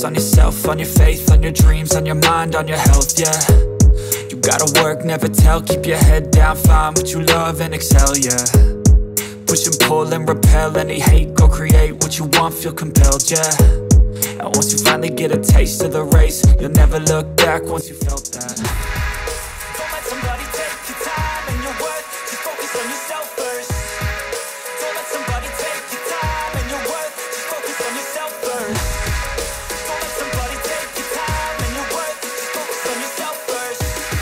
on yourself, on your faith, on your dreams, on your mind, on your health, yeah. You gotta work, never tell, keep your head down, find what you love and excel, yeah. Push and pull and repel any hate, go create what you want, feel compelled, yeah. And once you finally get a taste of the race, you'll never look back once you felt that. Don't let somebody take your time and your worth, just focus on yourself first. Don't let somebody take your time and your worth, just focus on yourself first. Don't let somebody take your time and your worth, just focus on yourself first.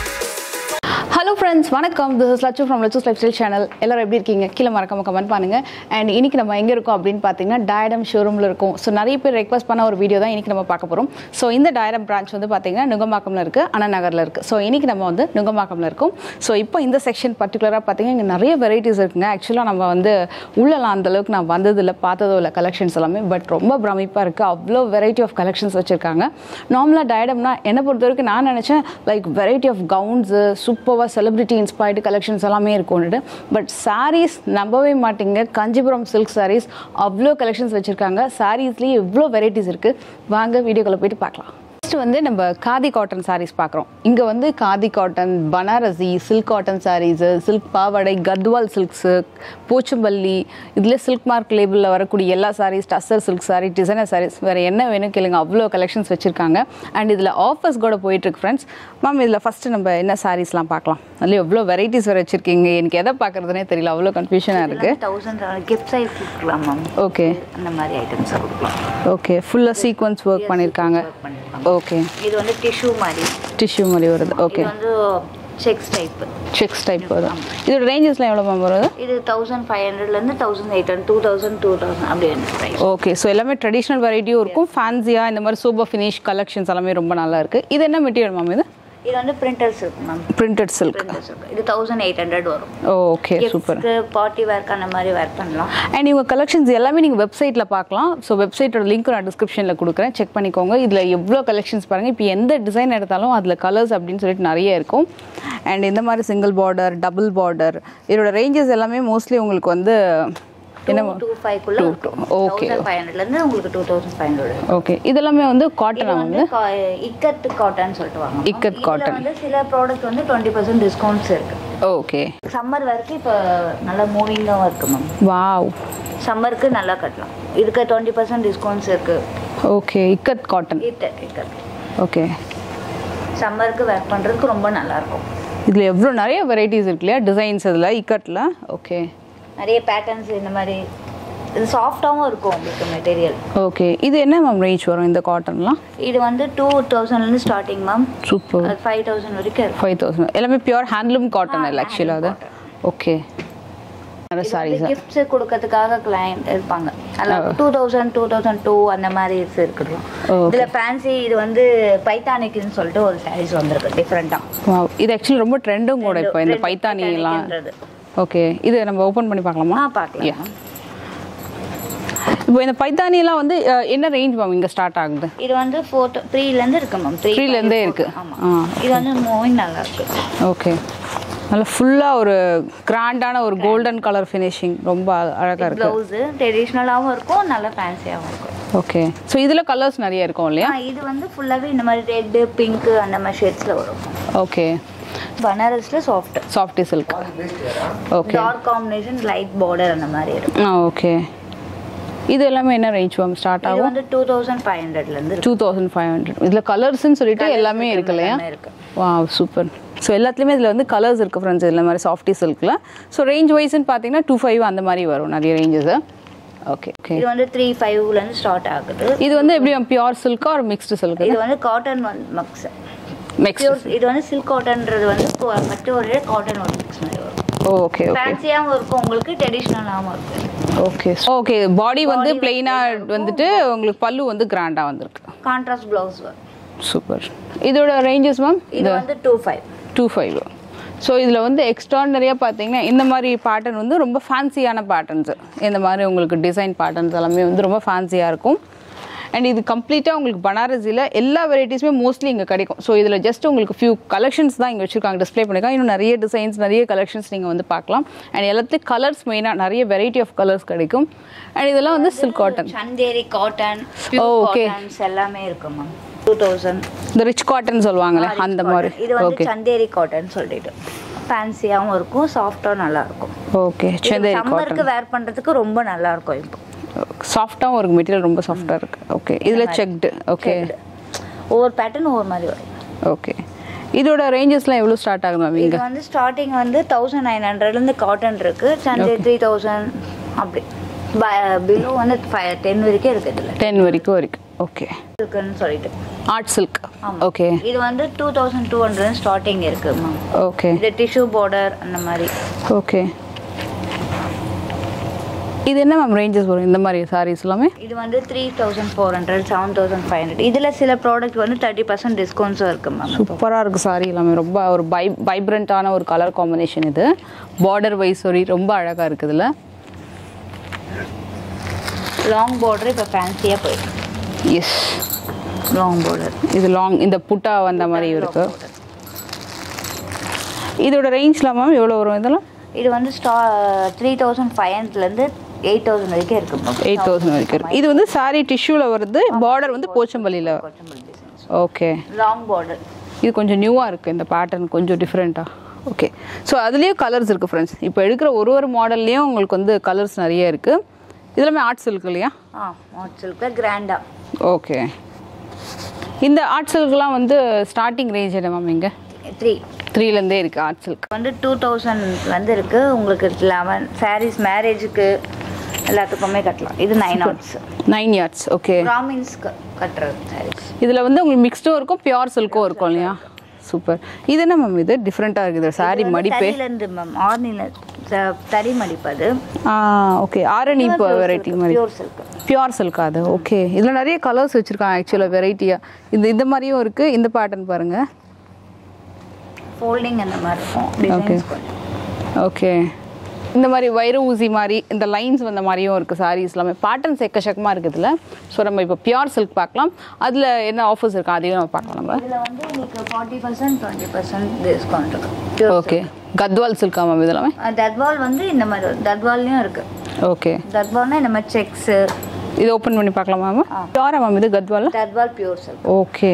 Hello friends வணக்கம் this is Latchu from Latchu's lifestyle channel எல்லாரும் எப்படி இருக்கீங்க கீழே மறக்காம comment பண்ணுங்க and இன்னைக்கு நம்ம எங்கே இருக்கோம் அப்படின்னு பார்த்தீங்கன்னா டயடம் ஷோரூமில் இருக்கும் ஸோ நிறைய பேர் ரெக்வஸ்ட் பண்ண ஒரு வீடியோ தான் இன்னைக்கு நம்ம பார்க்க போகிறோம் ஸோ இந்த டயடம் பிரான்ச் வந்து பார்த்தீங்கன்னா நுங்கம்பாக்கம்ல இருக்குது அண்ணா நகரில் இருக்குது ஸோ இன்னைக்கு நம்ம வந்து நுங்கம்பாக்கம்ல இருக்கோம் ஸோ இப்போ இந்த செக்ஷன் பர்டிகுலராக பார்த்தீங்கன்னா இங்கே நிறைய வெரைட்டிஸ் இருக்குங்க ஆக்சுவலாக நம்ம வந்து உள்ளலாம் அந்த அளவுக்கு நான் வந்ததில்லை பார்த்ததோ இல்லை கலெக்ஷன்ஸ் எல்லாமே பட் ரொம்ப பிரமிப்பாக இருக்குது அவ்வளோ வெரைட்டி ஆஃப் கலெக்ஷன்ஸ் வச்சுருக்காங்க நார்மலாக டயடம்னா என்னை பொறுத்த வரைக்கும் நான் நினச்சேன் லைக் வெரைட்டி ஆஃப் கவுன்ஸு சூப்பராக செலிபிரிட்டி இன்ஸ்பயர்டு கலெக்ஷன்ஸ் எல்லாமே இருக்கும்னுட்டு பட் சாரீஸ் நம்பவே மாட்டீங்க காஞ்சிபுரம் சில்க் சாரீஸ் அவ்வளோ கலெக்ஷன்ஸ் வச்சுருக்காங்க சாரீஸ்லேயே எவ்வளோ வெரைட்டிஸ் இருக்குது வாங்க வீடியோக்குள்ளே போயிட்டு பார்க்கலாம் ஃபர்ஸ்ட் வந்து நம்ம காதி காட்டன் சாரீஸ் பார்க்குறோம் இங்கே வந்து khadi cotton Banarasi silk cotton sarees silk பாவாடை கத்வால் சில்க்ஸு போச்சம்பள்ளி இதில் சில்க் மார்க் லேபிளில் வரக்கூடிய எல்லா சாரீஸ் டஸ்ஸர் சில்க் சாரீ டிசைனர் சாரீஸ் வேறு என்ன வேணும் கேளுங்க அவ்வளோ கலெக்ஷன்ஸ் வச்சுருக்காங்க அண்ட் இதில் ஆஃபர்ஸ் கூட போயிட்டுருக்கு ஃப்ரெண்ட்ஸ் மேம் இதில் ஃபஸ்ட்டு நம்ம என்ன சாரீஸ்லாம் பார்க்கலாம் அதில் எவ்வளோ வெரைட்டிஸ் வேறு வச்சுருக்கீங்க எனக்கு எதை பார்க்குறதுனே தெரியல அவ்வளோ கன்ஃபியூஷனாக இருக்குது தௌசண்ட் கிஃப்ட் சைஸ் கொடுக்கலாம் மேம் ஓகே அந்த மாதிரி ஐட்டம்ஸ் கொடுக்கலாம் ஓகே ஃபுல்லாக சீக்வன்ஸ் ஒர்க் பண்ணியிருக்காங்க ஓகே இது வந்து டிஷ்யூ மாதிரி டிஷ்யூ மாதிரி வருது ஓகே இது வந்து செக்ஸ் டைப் செக்ஸ் டைப் வரும் இதோட ரேஞ்சஸ்லாம் எவ்வளோ மேம் வருது இது தௌசண்ட் ஃபைவ் ஹண்ட்ரட்லேருந்து thousand eight hundred two thousand two thousand அப்படி வந்து ப்ரைஸ் ஓகே ஸோ எல்லாமே ட்ரெடிஷ்னல் வெரைட்டியும் இருக்கும் ஃபேன்சியாக இந்த மாதிரி சூப்பர் ஃபினிஷ் கலெக்ஷன்ஸ் எல்லாமே ரொம்ப நல்லா இருக்குது இது என்ன மெட்டீரியல் மேம் இது இது வந்து printer silk ma'am printed silk printer silk இது தௌசண்ட் எயிட் ஹண்ட்ரட் வரும் ஓகே சூப்பர் கிஃப்ட்க்கு பார்ட்டி வேர்க் அந்த மாதிரி வேர் பண்ணலாம் அண்ட் இவங்க கலெக்ஷன்ஸ் எல்லாமே நீங்கள் வெப்சைட்டில் பார்க்கலாம் ஸோ வெப்சைட்டோட லிங்க் நான் டிஸ்கிரிப்ஷனில் கொடுக்குறேன் செக் பண்ணிக்கோங்க இதில் எவ்வளோ கலெக்ஷன்ஸ் பாருங்கள் இப்போ எந்த டிசைன் எடுத்தாலும் அதில் கலர்ஸ் அப்படின்னு சொல்லிட்டு நிறைய இருக்கும் அண்ட் இந்த மாதிரி சிங்கிள் பார்டர் டபுள் பார்டர் இதோட ரேஞ்சஸ் எல்லாமே மோஸ்ட்லி உங்களுக்கு வந்து என்ன டூ ஃபைவ்க்குள்ள Two, two. Okay. Thousand five ஹண்ட்ரட்லேருந்து உங்களுக்கு two thousand five hundred okay இதெல்லாமே வந்து இது காட்டனா வந்து வந்து கா- இக்கட் காட்டன் சொல்லிட்டு வாங்க இக்கட் cotton. வந்து சில ப்ராடக்ட் வந்து டுவெண்ட்டி பர்சன்ட் டிஸ்கவுண்ட்ஸ் இருக்கு ஓகே சம்மர் வரைக்கும் இப்போ நல்லா மூவிங்காகவும் இருக்கு மேம் வாவ் சம்மருக்கு நல்லா கட்டலாம் இதுக்கு டுவெண்ட்டி பர்சன்ட் டிஸ்கவுண்ட்ஸ் இருக்கு okay ikat cotton ikat ikat okay சம்மருக்கு வேர் பண்ணுறதுக்கு ரொம்ப நல்லா இருக்கும் இதில் எவ்வளோ நிறைய வெரைட்டிஸ் இருக்கு இல்லையா டிசைன்ஸ் இதில் இக்கட்டில் ஓகே நிறைய பேட்டர்ன்ஸ் இந்த மாதிரி இது சாஃப்டாகவும் இருக்கும் உங்களுக்கு மெட்டீரியல் ஓகே இது என்ன மேம் ரேஞ்ச் வரும் இந்த காட்டன்லாம் இது வந்து டூ தௌசண்ட்லேருந்து starting ma'am super five thousand வரைக்கும் இருக்கும் ஃபைவ் தௌசண்ட் எல்லாமே பியூர் ஹேண்ட்லூம் காட்டன் இல்லை ஆக்சுவலாக அது ஓகே நிறைய சாரீஸ் கிஃப்ட்ஸ் கொடுக்கறதுக்காக கிளைண்ட் இருப்பாங்க two thousand two thousand two அந்த மாதிரி இருக்கலாம் Okay. இதுல ஃபேன்சி இது வந்து பைத்தானிக்குன்னு சொல்லிட்டு ஒரு சாரீஸ் வந்திருக்கு டிஃப்ரெண்ட்டாக இது ஆக்சுவலி ரொம்ப ட்ரெண்டும் கூட இப்போ இந்த பைத்தானிலாம் ஓகே இது நம்ம ஓப்பன் பண்ணி பார்க்கலாமா ஆ பார்க்கலாம் Yeah. இப்போ இந்த பைத்தானிலாம் வந்து அஹ், என்ன ரேஞ்ச் மேம் இங்கே ஸ்டார்ட் ஆகுது இது வந்து ஃபோர் த்ரீலேருந்து இருக்கு மேம் த்ரீ Three ல இருந்தே இருக்கு. ஆமாம் ஆ. இது வந்து மூவிங் நல்லா இருக்கு ஓகே நல்லா ஃபுல்லாக ஒரு கிராண்டான ஒரு கோல்டன் கலர் ஃபினிஷிங் ரொம்ப அழகாக இருக்கு ப்ளவுஸு ட்ரெடிஷ்னலாகவும் இருக்கும் நல்லா ஃபேன்சியாகவும் இருக்கும் ஓகே ஸோ இதில் கலர்ஸ் நிறைய இருக்கும் இல்லையா ஆ, இது வந்து ஃபுல்லாகவே இந்த மாதிரி ரெட்டு பிங்க்கு அந்த மாதிரி ஷேட்ஸில் வரும் ஓகே பனாரஸில் soft softy silk okay dark combination light border அந்த மாதிரி இருக்கும் ஆ ஓகே இது எல்லாமே என்ன ரேஞ்ச் மேம் ஸ்டார்ட் இது ஆகும் வந்து டூ தௌசண்ட் ஃபைவ் ஹண்ட்ரட்லேருந்து டூ தௌசண்ட் ஃபைவ் ஹண்ட்ரட் இதில் கலர்ஸ்னு சொல்லிட்டு எல்லாமே இருக்கு இல்லையா எல்லாமே இருக்கு. வா சூப்பர் ஸோ எல்லாத்துலேயுமே இதில் வந்து கலர்ஸ் இருக்குது ஃப்ரெண்ட்ஸ் இதில் மாதிரி சாஃப்டி சில்கில் ஸோ ரேஞ்ச் வைஸ்ன்னு பார்த்தீங்கன்னா டூ ஃபைவ் அந்த மாதிரி வரும் நிறைய ரேஞ்சஸ் ஓகே ஓகே இது வந்து த்ரீ ஃபைவ்லேருந்து ஸ்டார்ட் ஆகுது இது வந்து எப்படி பியூர் சில்கா ஒரு மிக்ஸ்டு சில்க் இது வந்து காட்டன் மிக்ஸ் மிக்ஸ் பியூர் இது வந்து சில்க் காட்டன்றது வந்து கொ- மற்ற ஒரு காட்டன் ஒரு மிக்ஸ் மாதிரி வரும் ஓகே ஓகே ஃபேன்சியாகவும் இருக்கும் உங்களுக்கு ட்ரெடிஷ்னலாகவும் இருக்கும் ஓகே ஓகே பாடி வந்து பிளெயினாக வந்துட்டு உங்களுக்கு பல்லு வந்து கிராண்டாக வந்திருக்கு கான்ட்ராஸ்ட் ப்ளவுஸ் வரும் சூப்பர் இதோட ரேஞ்சஸ் மேம் இது வந்து two five two five so இதில் வந்து எக்ஸ்ட்ரானரியாக பார்த்தீங்கன்னா இந்த மாதிரி பேட்டர்ன் வந்து ரொம்ப ஃபேன்சியான பேட்டர்ன்ஸு இந்த மாதிரி உங்களுக்கு டிசைன் பேட்டர்ன்ஸ் எல்லாமே வந்து ரொம்ப ஃபேன்சியாக இருக்கும் அண்ட் இது கம்ப்ளீட்டாக உங்களுக்கு பனாரஸில் எல்லா வெரைட்டிஸுமே மோஸ்ட்லி இங்கே கிடைக்கும் ஸோ இதில் ஜஸ்ட் உங்களுக்கு ஃபியூ கலெக்ஷன்ஸ் தான் இங்கே வச்சிருக்காங்க டிஸ்ப்ளே பண்ணிருக்காங்க இன்னும் நிறைய டிசைன்ஸ் நிறைய கலெக்ஷன்ஸ் நீங்கள் வந்து பார்க்கலாம் அண்ட் எல்லாத்துலேயும் கலர்ஸ் மெயினாக நிறைய வெரைட்டி ஆஃப் கலர்ஸ் கிடைக்கும் அண்ட் இதெல்லாம் வந்து silk cotton Chanderi cotton Oh, okay. Cottons எல்லாமே இருக்கு மேம் டூ தௌசண்ட் இந்த ரிச் காட்டன் சொல்லுவாங்களே அந்த மாதிரி இது வந்து ஓகே சந்தேரி காட்டன் சொல்லிட்டு ஃபேன்சியாகவும் இருக்கும் சாஃப்டாகவும் நல்லா இருக்கும் ஓகே செந்தேரி சம்மருக்கு காட்டன் வேர் பண்ணுறதுக்கு ரொம்ப நல்லா இருக்கும் இப்போ சாஃப்டாகவும் இருக்கு மெட்டீரியல் ரொம்ப சாஃப்டாக இருக்கு ஓகே இதில் செக்டு ஓகே ஒவ்வொரு பேட்டர்ன் ஒவ்வொரு மாதிரி வரும் ஓகே இதோட ரேஞ்சஸ்லாம் எவ்வளோ ஸ்டார்ட் ஆகும் மேம் இது இங்கே வந்து ஸ்டார்டிங் வந்து தௌசண்ட் நைன் ஹண்ட்ரட்லேருந்து காட்டன் இருக்கு சண்டே த்ரீ தௌசண்ட் அப்படி பிலோ வந்து ஃபைவ் டென் வரைக்கும் இருக்கு இதில் டென் வரைக்கும் இருக்கு ஓகே இருக்குன்னு சொல்லிட்டு ஆர்ட் சில்க் ஆமா. ஓகே இது வந்து two thousand two hundred starting இருக்கு மேம் ஓகே இது டிஷ்யூ பார்டர் அந்த மாதிரி ஓகே இது என்ன மேம் ரேஞ்சஸ் வரும் இந்த மாதிரி சாரீஸ் எல்லாமே இது வந்து three thousand four hundred seven thousand five hundred இதில் சில ப்ராடக்ட் வந்து தேர்ட்டி பர்சன்ட் டிஸ்கவுண்ட்ஸும் இருக்கு மேம் சூப்பராக இருக்குது சாரி எல்லாமே ரொம்ப ஒரு பை வைப்ரண்ட்டான ஒரு கலர் காம்பினேஷன் இது பார்டர் வைஸ் ஒரு ரொம்ப அழகாக இருக்குது இதில் லாங் பார்டர் இப்போ ஃபேன்சியாக போயிருக்கு எஸ் லாங் பார்டர் இது லாங் இந்த புட்டா வந்த மாதிரி இருக்கு இதோட ரேஞ்ச்லாம் மேம் எவ்வளோ வரும் இதெல்லாம் இது வந்து ஸ்டா த்ரீ தௌசண்ட் ஃபைவ் ஹண்ட்ரட்லேருந்து எயிட் தௌசண்ட் வரைக்கும் இருக்கு மேம் எயிட் தௌசண்ட் வரைக்கும் இருக்கு இது வந்து சாரி டிஷ்யூவில் வருது பார்டர் வந்து போச்சம்பள்ளியில் ஓகே லாங் பார்டர் இது கொஞ்சம் நியூவாக இருக்குது இந்த பேட்டர்ன் கொஞ்சம் டிஃப்ரெண்ட்டாக ஓகே ஸோ அதுலேயும் கலர்ஸ் இருக்குது ஃப்ரெண்ட்ஸ் இப்போ எடுக்கிற ஒரு ஒரு மாடல்லையும் உங்களுக்கு வந்து கலர்ஸ் நிறைய இருக்குது இதெல்லாமே ஆர்ட் சில்க் இல்லையா ஆ மாட் சில்கில் கிராண்டாக ஓகே இந்த ஆர்ட் சில்க்லாம் வந்து ஸ்டார்டிங் ரேஞ்ச் என்ன மேம் இங்கே த்ரீ த்ரீலேருந்தே இருக்குது ஆர்ட் சில்க் வந்து டூ தௌசண்ட் வந்து இருக்கு உங்களுக்கு லெவன் சாரீஸ் மேரேஜுக்கு எல்லாத்துக்குமே கட்டலாம் இது nine yards nine yards okay பிராமின்ஸ்க்கு கட்டுறது சாரீஸ் இதில் வந்து உங்களுக்கு மிக்ஸ்டும் இருக்கும் பியூர் சில்க்கும் இருக்கும் இல்லையா சூப்பர் இது என்ன மேம் இது டிஃப்ரெண்ட்டாக இருக்குது சாரி மடிப்பே தறியிலேருந்து மேம் ஆர்னில தறி மடிப்பு அது ஆ ஓகே ஆரணி இப்போ வெரைட்டி மாதிரி பியூர் சில்க் பியூர் சில்க் அது ஓகே இதில் நிறைய கலர்ஸ் வச்சுருக்காங்க ஆக்சுவலாக வெரைட்டியாக இந்த இந்த மாதிரியும் இருக்குது இந்த பேட்டர்ன் பாருங்கள் ஃபோல்டிங் அந்த மாதிரி இருக்கும் Okay. டிசைன்ஸ் கொஞ்சம் ஓகே இந்த மாதிரி வைர ஊசி மாதிரி இந்த லைன்ஸ் வந்த மாதிரியும் இருக்குது சாரீஸ் எல்லாமே பேட்டர்ன்ஸ் எக்கச்சக்கமாக இருக்குது இதில் ஸோ நம்ம இப்போ பியூர் சில்க் பார்க்கலாம் அதில் என்ன ஆஃபர்ஸ் இருக்கா அதையும் நம்ம பார்க்கலாம் நம்ம இதில் வந்து உங்களுக்கு forty percent twenty percent discount இருக்கு பியூர் ஓகே கத்வால் சில்கா மேம் இதெல்லாமே தத்வால் வந்து இந்த மாதிரி வரும் தத்வால்லையும் இருக்கு ஓகே தத்வால்னா இந்த மாதிரி செக்ஸு இது ஓப்பன் பண்ணி பார்க்கலாமா மேம் பியூரா மேம் இது கத்வால் தத்வால் பியூர் சில்க் ஓகே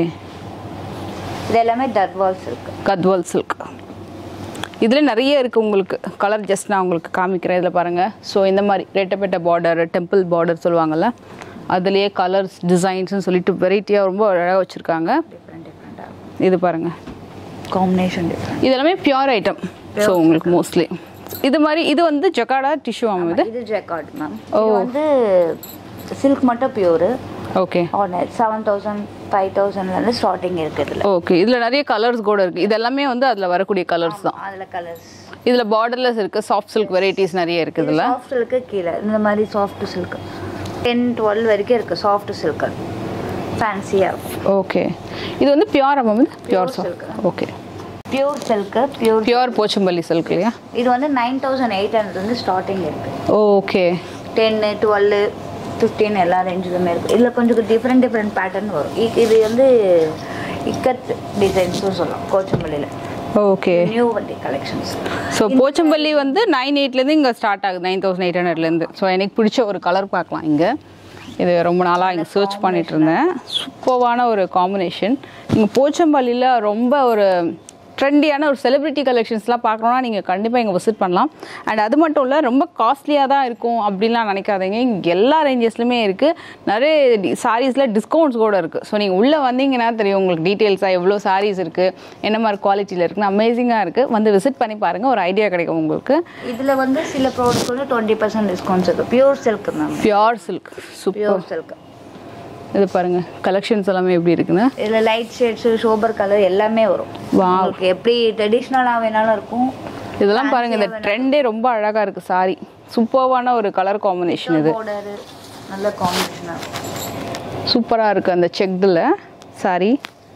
இது எல்லாமே தத்வால் சில்க் கத்வால் சில்க் இதில் நிறைய இருக்குது உங்களுக்கு கலர் ஜஸ்ட் நான் உங்களுக்கு காமிக்கிறேன் இதில் பாருங்கள் ஸோ இந்த மாதிரி ரெட்டப்பெட்ட பார்டர் டெம்பிள் பார்டர் சொல்லுவாங்கள்ல அதுலேயே கலர்ஸ் டிசைன்ஸ்னு சொல்லிட்டு வெரைட்டியாக ரொம்ப அழகாக வச்சுருக்காங்க டிஃப்ரெண்ட் டிஃப்ரெண்ட்டாக இது பாருங்கள் காம்பினேஷன் டிஃப்ரெண்ட் இது எல்லாமே பியூர் ஐட்டம் ஸோ உங்களுக்கு மோஸ்ட்லி இது மாதிரி இது வந்து ஜொக்காடா டிஷ்யூ ஆகும் இது இது ஜெக்கார்ட் மேம் இது வந்து சில்க் மட்டும் பியூரு ஓகே ஆனர் செவன் தௌசண்ட் ஃபைவ் தௌசண்ட்லேருந்து ஸ்டார்டிங் இருக்குது இதில் ஓகே இதில் நிறைய கலர்ஸ் கூட இருக்குது இது எல்லாமே வந்து அதில் வரக்கூடிய கலர்ஸ் தான் அதில் கலர்ஸ் இதில் பார்டர்லெஸ் இருக்குது சாஃப்ட் சில்க் வெரைட்டிஸ் நிறைய இருக்குது இதில் சாஃப்ட் சில்க்கு கீழே இந்த மாதிரி சாஃப்ட் சில்க் டென் டுவெல் வரைக்கும் இருக்குது சாஃப்ட் சில்க் ஃபேன்சியாக இருக்கும் ஓகே இது வந்து பியூரா ma'am pure silk. Okay pure silk pure pure Pochampally silk இல்லையா இது வந்து நைன் தௌசண்ட் எயிட் ஹண்ட்ரட்லேருந்து ஸ்டார்டிங் இருக்குது ஓகே டென்னு டுவெல்லு ஃபிஃப்டீன் எல்லா ரேஞ்சிலுமே இருக்குது இதில் கொஞ்சம் டிஃப்ரெண்ட் டிஃப்ரெண்ட் பேட்டர்ன் வரும் இ- இது வந்து இக்கத் டிசைன்ஸும் சொல்லலாம் கோச்சம்பள்ளியில் ஓகே நியூ வண்டி கலெக்ஷன்ஸ் ஸோ போச்சம்பள்ளி வந்து நைன் எயிட்லேருந்து இங்கே ஸ்டார்ட் ஆகுது நைன் தௌசண்ட் எயிட் ஹண்ட்ரட்லேருந்து ஸோ எனக்கு பிடிச்ச ஒரு கலர் பார்க்கலாம் இங்கே இது ரொம்ப நாளாக இங்கே சர்ச் பண்ணிட்டு இருந்தேன் சூப்பர்வான ஒரு காம்பினேஷன் இங்கே போச்சம்பள்ளியில் ரொம்ப ஒரு ட்ரெண்டியான ஒரு செலிபிரிட்டி கலெக்ஷன்ஸ்லாம் பார்க்கணுன்னா நீங்கள் கண்டிப்பாக இங்கே விசிட் பண்ணலாம் அண்ட் அது மட்டும் இல்லை ரொம்ப காஸ்ட்லியாக தான் இருக்கும் அப்படின்லாம் நினைக்காதீங்க இங்கே எல்லா ரேஞ்சஸ்லையுமே இருக்குது நிறைய சாரீஸில் டிஸ்கவுண்ட்ஸ் கூட இருக்குது ஸோ நீங்கள் உள்ளே வந்தீங்கன்னா தெரியும் உங்களுக்கு டீட்டெயில்ஸாக எவ்வளோ சாரீஸ் இருக்குது என்ன மாதிரி குவாலிட்டியில் இருக்குன்னு அமேசிங்காக இருக்குது வந்து விசிட் பண்ணி பாருங்கள் ஒரு ஐடியா கிடைக்கும் உங்களுக்கு இதில் வந்து சில ப்ராடக்ட்ஸ் வந்து டுவெண்ட்டி பர்சன்ட் டிஸ்கவுண்ட்ஸ் இருக்குது pure silk ma'am pure silk super pure silk இது பாருங்கள் கலெக்ஷன்ஸ் எல்லாமே எப்படி இருக்குன்னு இதில் லைட் ஷேட்ஸு சோபர் கலர் எல்லாமே வரும் Wow. உங்களுக்கு எப்படி ட்ரெடிஷ்னலாக வேணாலும் இருக்கும் இதெல்லாம் பாருங்கள் இந்த ட்ரெண்டே ரொம்ப அழகாக இருக்குது சாரி சூப்பர்வான ஒரு கலர் காம்பினேஷன் இது பார்டரு நல்ல காம்பினேஷனாக இருக்கும் சூப்பராக இருக்குது அந்த செக்டில் சாரி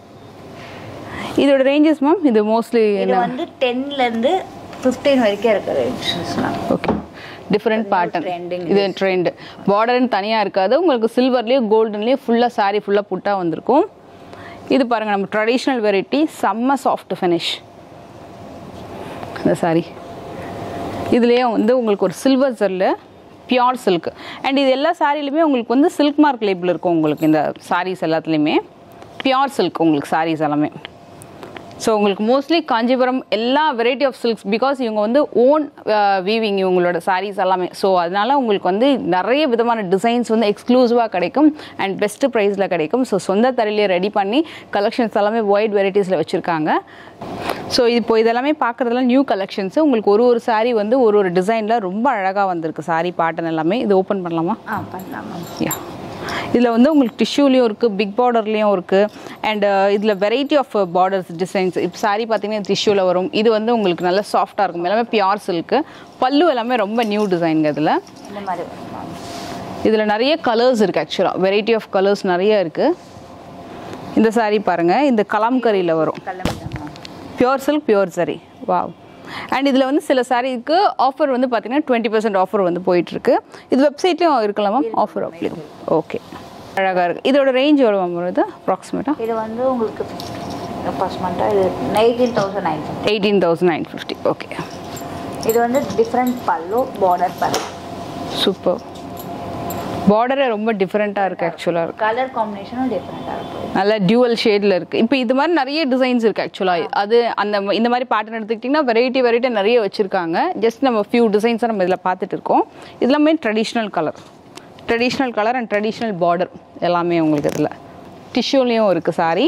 இதோட ரேஞ்சஸ் மேம் இது மோஸ்ட்லி இது என்ன வந்து டென்லேருந்து ஃபிஃப்டீன் வரைக்கும் இருக்க ரேஞ்சஸ்லாம் ஓகே டிஃப்ரெண்ட் பேட்டர்ன் trending இது ட்ரெண்ட் பார்டர்னு தனியாக இருக்காது உங்களுக்கு சில்வர்லேயும் கோல்டன்லேயும் ஃபுல்லாக saree ஃபுல்லாக புட்டாக வந்திருக்கும் இது பாருங்கள் நம்ம ட்ரெடிஷ்னல் வெரைட்டி செம்ம சாஃப்ட் ஃபினிஷ் இந்த saree இதுலேயே வந்து உங்களுக்கு ஒரு சில்வர் ஜரில் பியோர் சில்க் அண்ட் இது எல்லா சாரிலையுமே உங்களுக்கு வந்து சில்க் மார்க் லேபிள் இருக்கும் உங்களுக்கு இந்த சாரீஸ் எல்லாத்துலேயுமே பியோர் சில்க் உங்களுக்கு சாரீஸ் எல்லாமே ஸோ உங்களுக்கு மோஸ்ட்லி காஞ்சிபுரம் எல்லா வெரைட்டி ஆஃப் சில்க்ஸ் பிகாஸ் இவங்க வந்து ஓன் வீவிங் இவங்களோட சாரீஸ் எல்லாமே ஸோ அதனால உங்களுக்கு வந்து நிறைய விதமான டிசைன்ஸ் வந்து எக்ஸ்க்ளூசிவாக கிடைக்கும் அண்ட் பெஸ்ட் ப்ரைஸில் கிடைக்கும் ஸோ சொந்த தரையிலே ரெடி பண்ணி கலெக்ஷன்ஸ் எல்லாமே ஒயிட் வெரைட்டிஸில் வச்சுருக்காங்க ஸோ இப்போ இதெல்லாமே பார்க்குறதுல நியூ கலெக்ஷன்ஸ் உங்களுக்கு ஒரு ஒரு saree வந்து ஒரு ஒரு டிசைனில் ரொம்ப அழகாக வந்திருக்கு saree பாட்டன் எல்லாமே இது ஓப்பன் பண்ணலாமா ஆ பண்ணலாம் மேம் யா இதில் வந்து உங்களுக்கு டிஷ்யூலேயும் இருக்குது பிக் பார்டர்லேயும் இருக்குது அண்ட் இதில் வெரைட்டி ஆஃப் பார்டர்ஸ் டிசைன்ஸ் இப்போ saree பார்த்தீங்கன்னா டிஷ்யூவில் வரும் இது வந்து உங்களுக்கு நல்ல சாஃப்டாக இருக்கும் எல்லாமே பியூர் சில்க்கு பல்லு எல்லாமே ரொம்ப நியூ டிசைனுங்க இதில் இந்த மாதிரி வரும் மேம் இதில் நிறைய கலர்ஸ் இருக்குது ஆக்சுவலாக வெரைட்டி ஆஃப் கலர்ஸ் நிறைய இருக்குது இந்த saree பாருங்கள் இந்த கலாம்கரியில் வரும் கிளம்பிட்டேன் மேம் பியோர் சில்க் பியோர் சரி வாவ் அண்ட் இதில் வந்து சில சாரீக்கு ஆஃபர் வந்து பார்த்தீங்கன்னா டுவெண்ட்டி பர்சன்ட் ஆஃபர் வந்து போயிட்டுருக்கு இது வெப்சைட்லேயும் இருக்கலாம் மேம் ஆஃபர் ஆஃப்லையும் ஓகே அழகாக இருக்குது இதோட ரேஞ்ச் எவ்வளோ மேம் வருது அப்ராக்சிமேட்டாக இது வந்து உங்களுக்கு ஃபர்ஸ்ட் மந்த்தாக இது eighteen thousand nine eighteen thousand nine fifty okay இது வந்து டிஃப்ரெண்ட் பல்லு பார்டர் பல்லு சூப்பர் பார்டரே ரொம்ப டிஃப்ரெண்ட்டாக இருக்குது ஆக்சுவலாக இருக்குது கலர் காம்பினேஷனும் டிஃப்ரெண்ட்டாக இருக்கும் நல்ல டியூவல் ஷேடில் இருக்குது இப்போ இது மாதிரி நிறைய டிசைன்ஸ் இருக்குது ஆக்சுவலாக அது அந்த ம- இந்த மாதிரி பேட்டர்ன் எடுத்துக்கிட்டிங்கன்னா வெரைட்டி வெரைட்டி நிறைய வச்சுருக்காங்க ஜஸ்ட் நம்ம ஃபியூ டிசைன்ஸை நம்ம இதில் பார்த்துட்டு இருக்கோம் இதெல்லாமே traditional colour traditional colour and traditional border எல்லாமே உங்களுக்கு இதில் டிஷ்யூலேயும் இருக்குது சாரி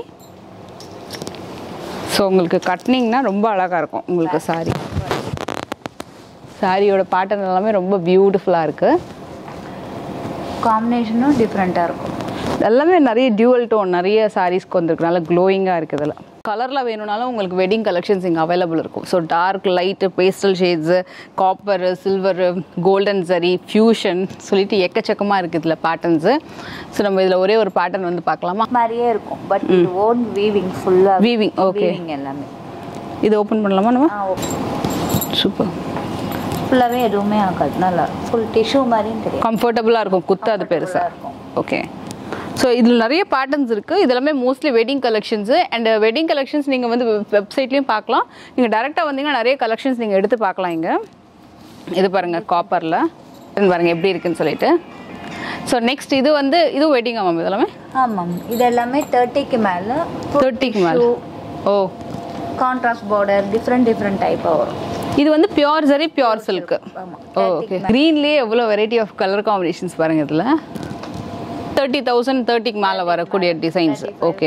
ஸோ உங்களுக்கு கட்னிங்னா ரொம்ப அழகாக இருக்கும் உங்களுக்கு சாரி சாரியோட பேட்டர்ன் எல்லாமே ரொம்ப பியூட்டிஃபுல்லாக இருக்குது காம்பினேஷனும் டிஃப்ரெண்ட்டாக இருக்கும் எல்லாமே நிறைய டியூவல் டோன் நிறைய சாரீஸ்க்கு வந்திருக்கு நல்லா க்ளோயிங்காக இருக்குது இதில் கலரில் வேணும்னாலும் உங்களுக்கு வெட்டிங் கலெக்ஷன்ஸ் இங்கே அவைலபிள் இருக்கும் so dark light pastel shades copper silver golden சரி ஃபியூஷன் சொல்லிட்டு எக்கச்சக்கமாக இருக்குது இதில் பேட்டர்ன்ஸு ஸோ நம்ம இதில் ஒரே ஒரு பேட்டர்ன் வந்து பார்க்கலாமா மாதிரியே இருக்கும் பட் இது ஓன் வீவிங் ஃபுல்லாக Weaving, okay. வீவிங் எல்லாமே இது ஓப்பன் பண்ணலாமா நம்ம ஆ ஓகே சூப்பர் ஃபுல்லாகவே எதுவுமே ஆகாது நல்லா ஃபுல் டிஷ்யூ மாதிரியும் தெரியும் கம்ஃபர்டபுளாக இருக்கும் குத்தாது பெருசாக இருக்கும் ஓகே ஸோ இதில் நிறைய பேட்டர்ன்ஸ் இருக்குது இதெல்லாமே mostly wedding collections and wedding collections நீங்கள் வந்து வெப்சைட்லேயும் பார்க்கலாம் நீங்கள் டேரெக்டாக வந்தீங்கன்னா நிறைய கலெக்ஷன்ஸ் நீங்கள் எடுத்து பார்க்கலாம் இங்கே இது பாருங்கள் காப்பரில் பாருங்கள் எப்படி இருக்குன்னு சொல்லிட்டு ஸோ நெக்ஸ்ட் இது வந்து இதுவும் வெட்டிங் ஆமாம் இதெல்லாமே ஆமாம் இது எல்லாமே தேர்ட்டிக்கு மேலே தேர்ட்டிக்கு மேலே oh contrast border different different டைப்பாக வரும் இது வந்து பியோர் சரி பியோர் சில்க்கு ஆமா. ஓ ஓகே க்ரீன்லேயே எவ்வளோ வெரைட்டி ஆஃப் கலர் காம்பினேஷன்ஸ் பாருங்கள் இதில் தேர்ட்டி தௌசண்ட் தேர்ட்டிக்கு மேலே வரக்கூடிய டிசைன்ஸ் ஓகே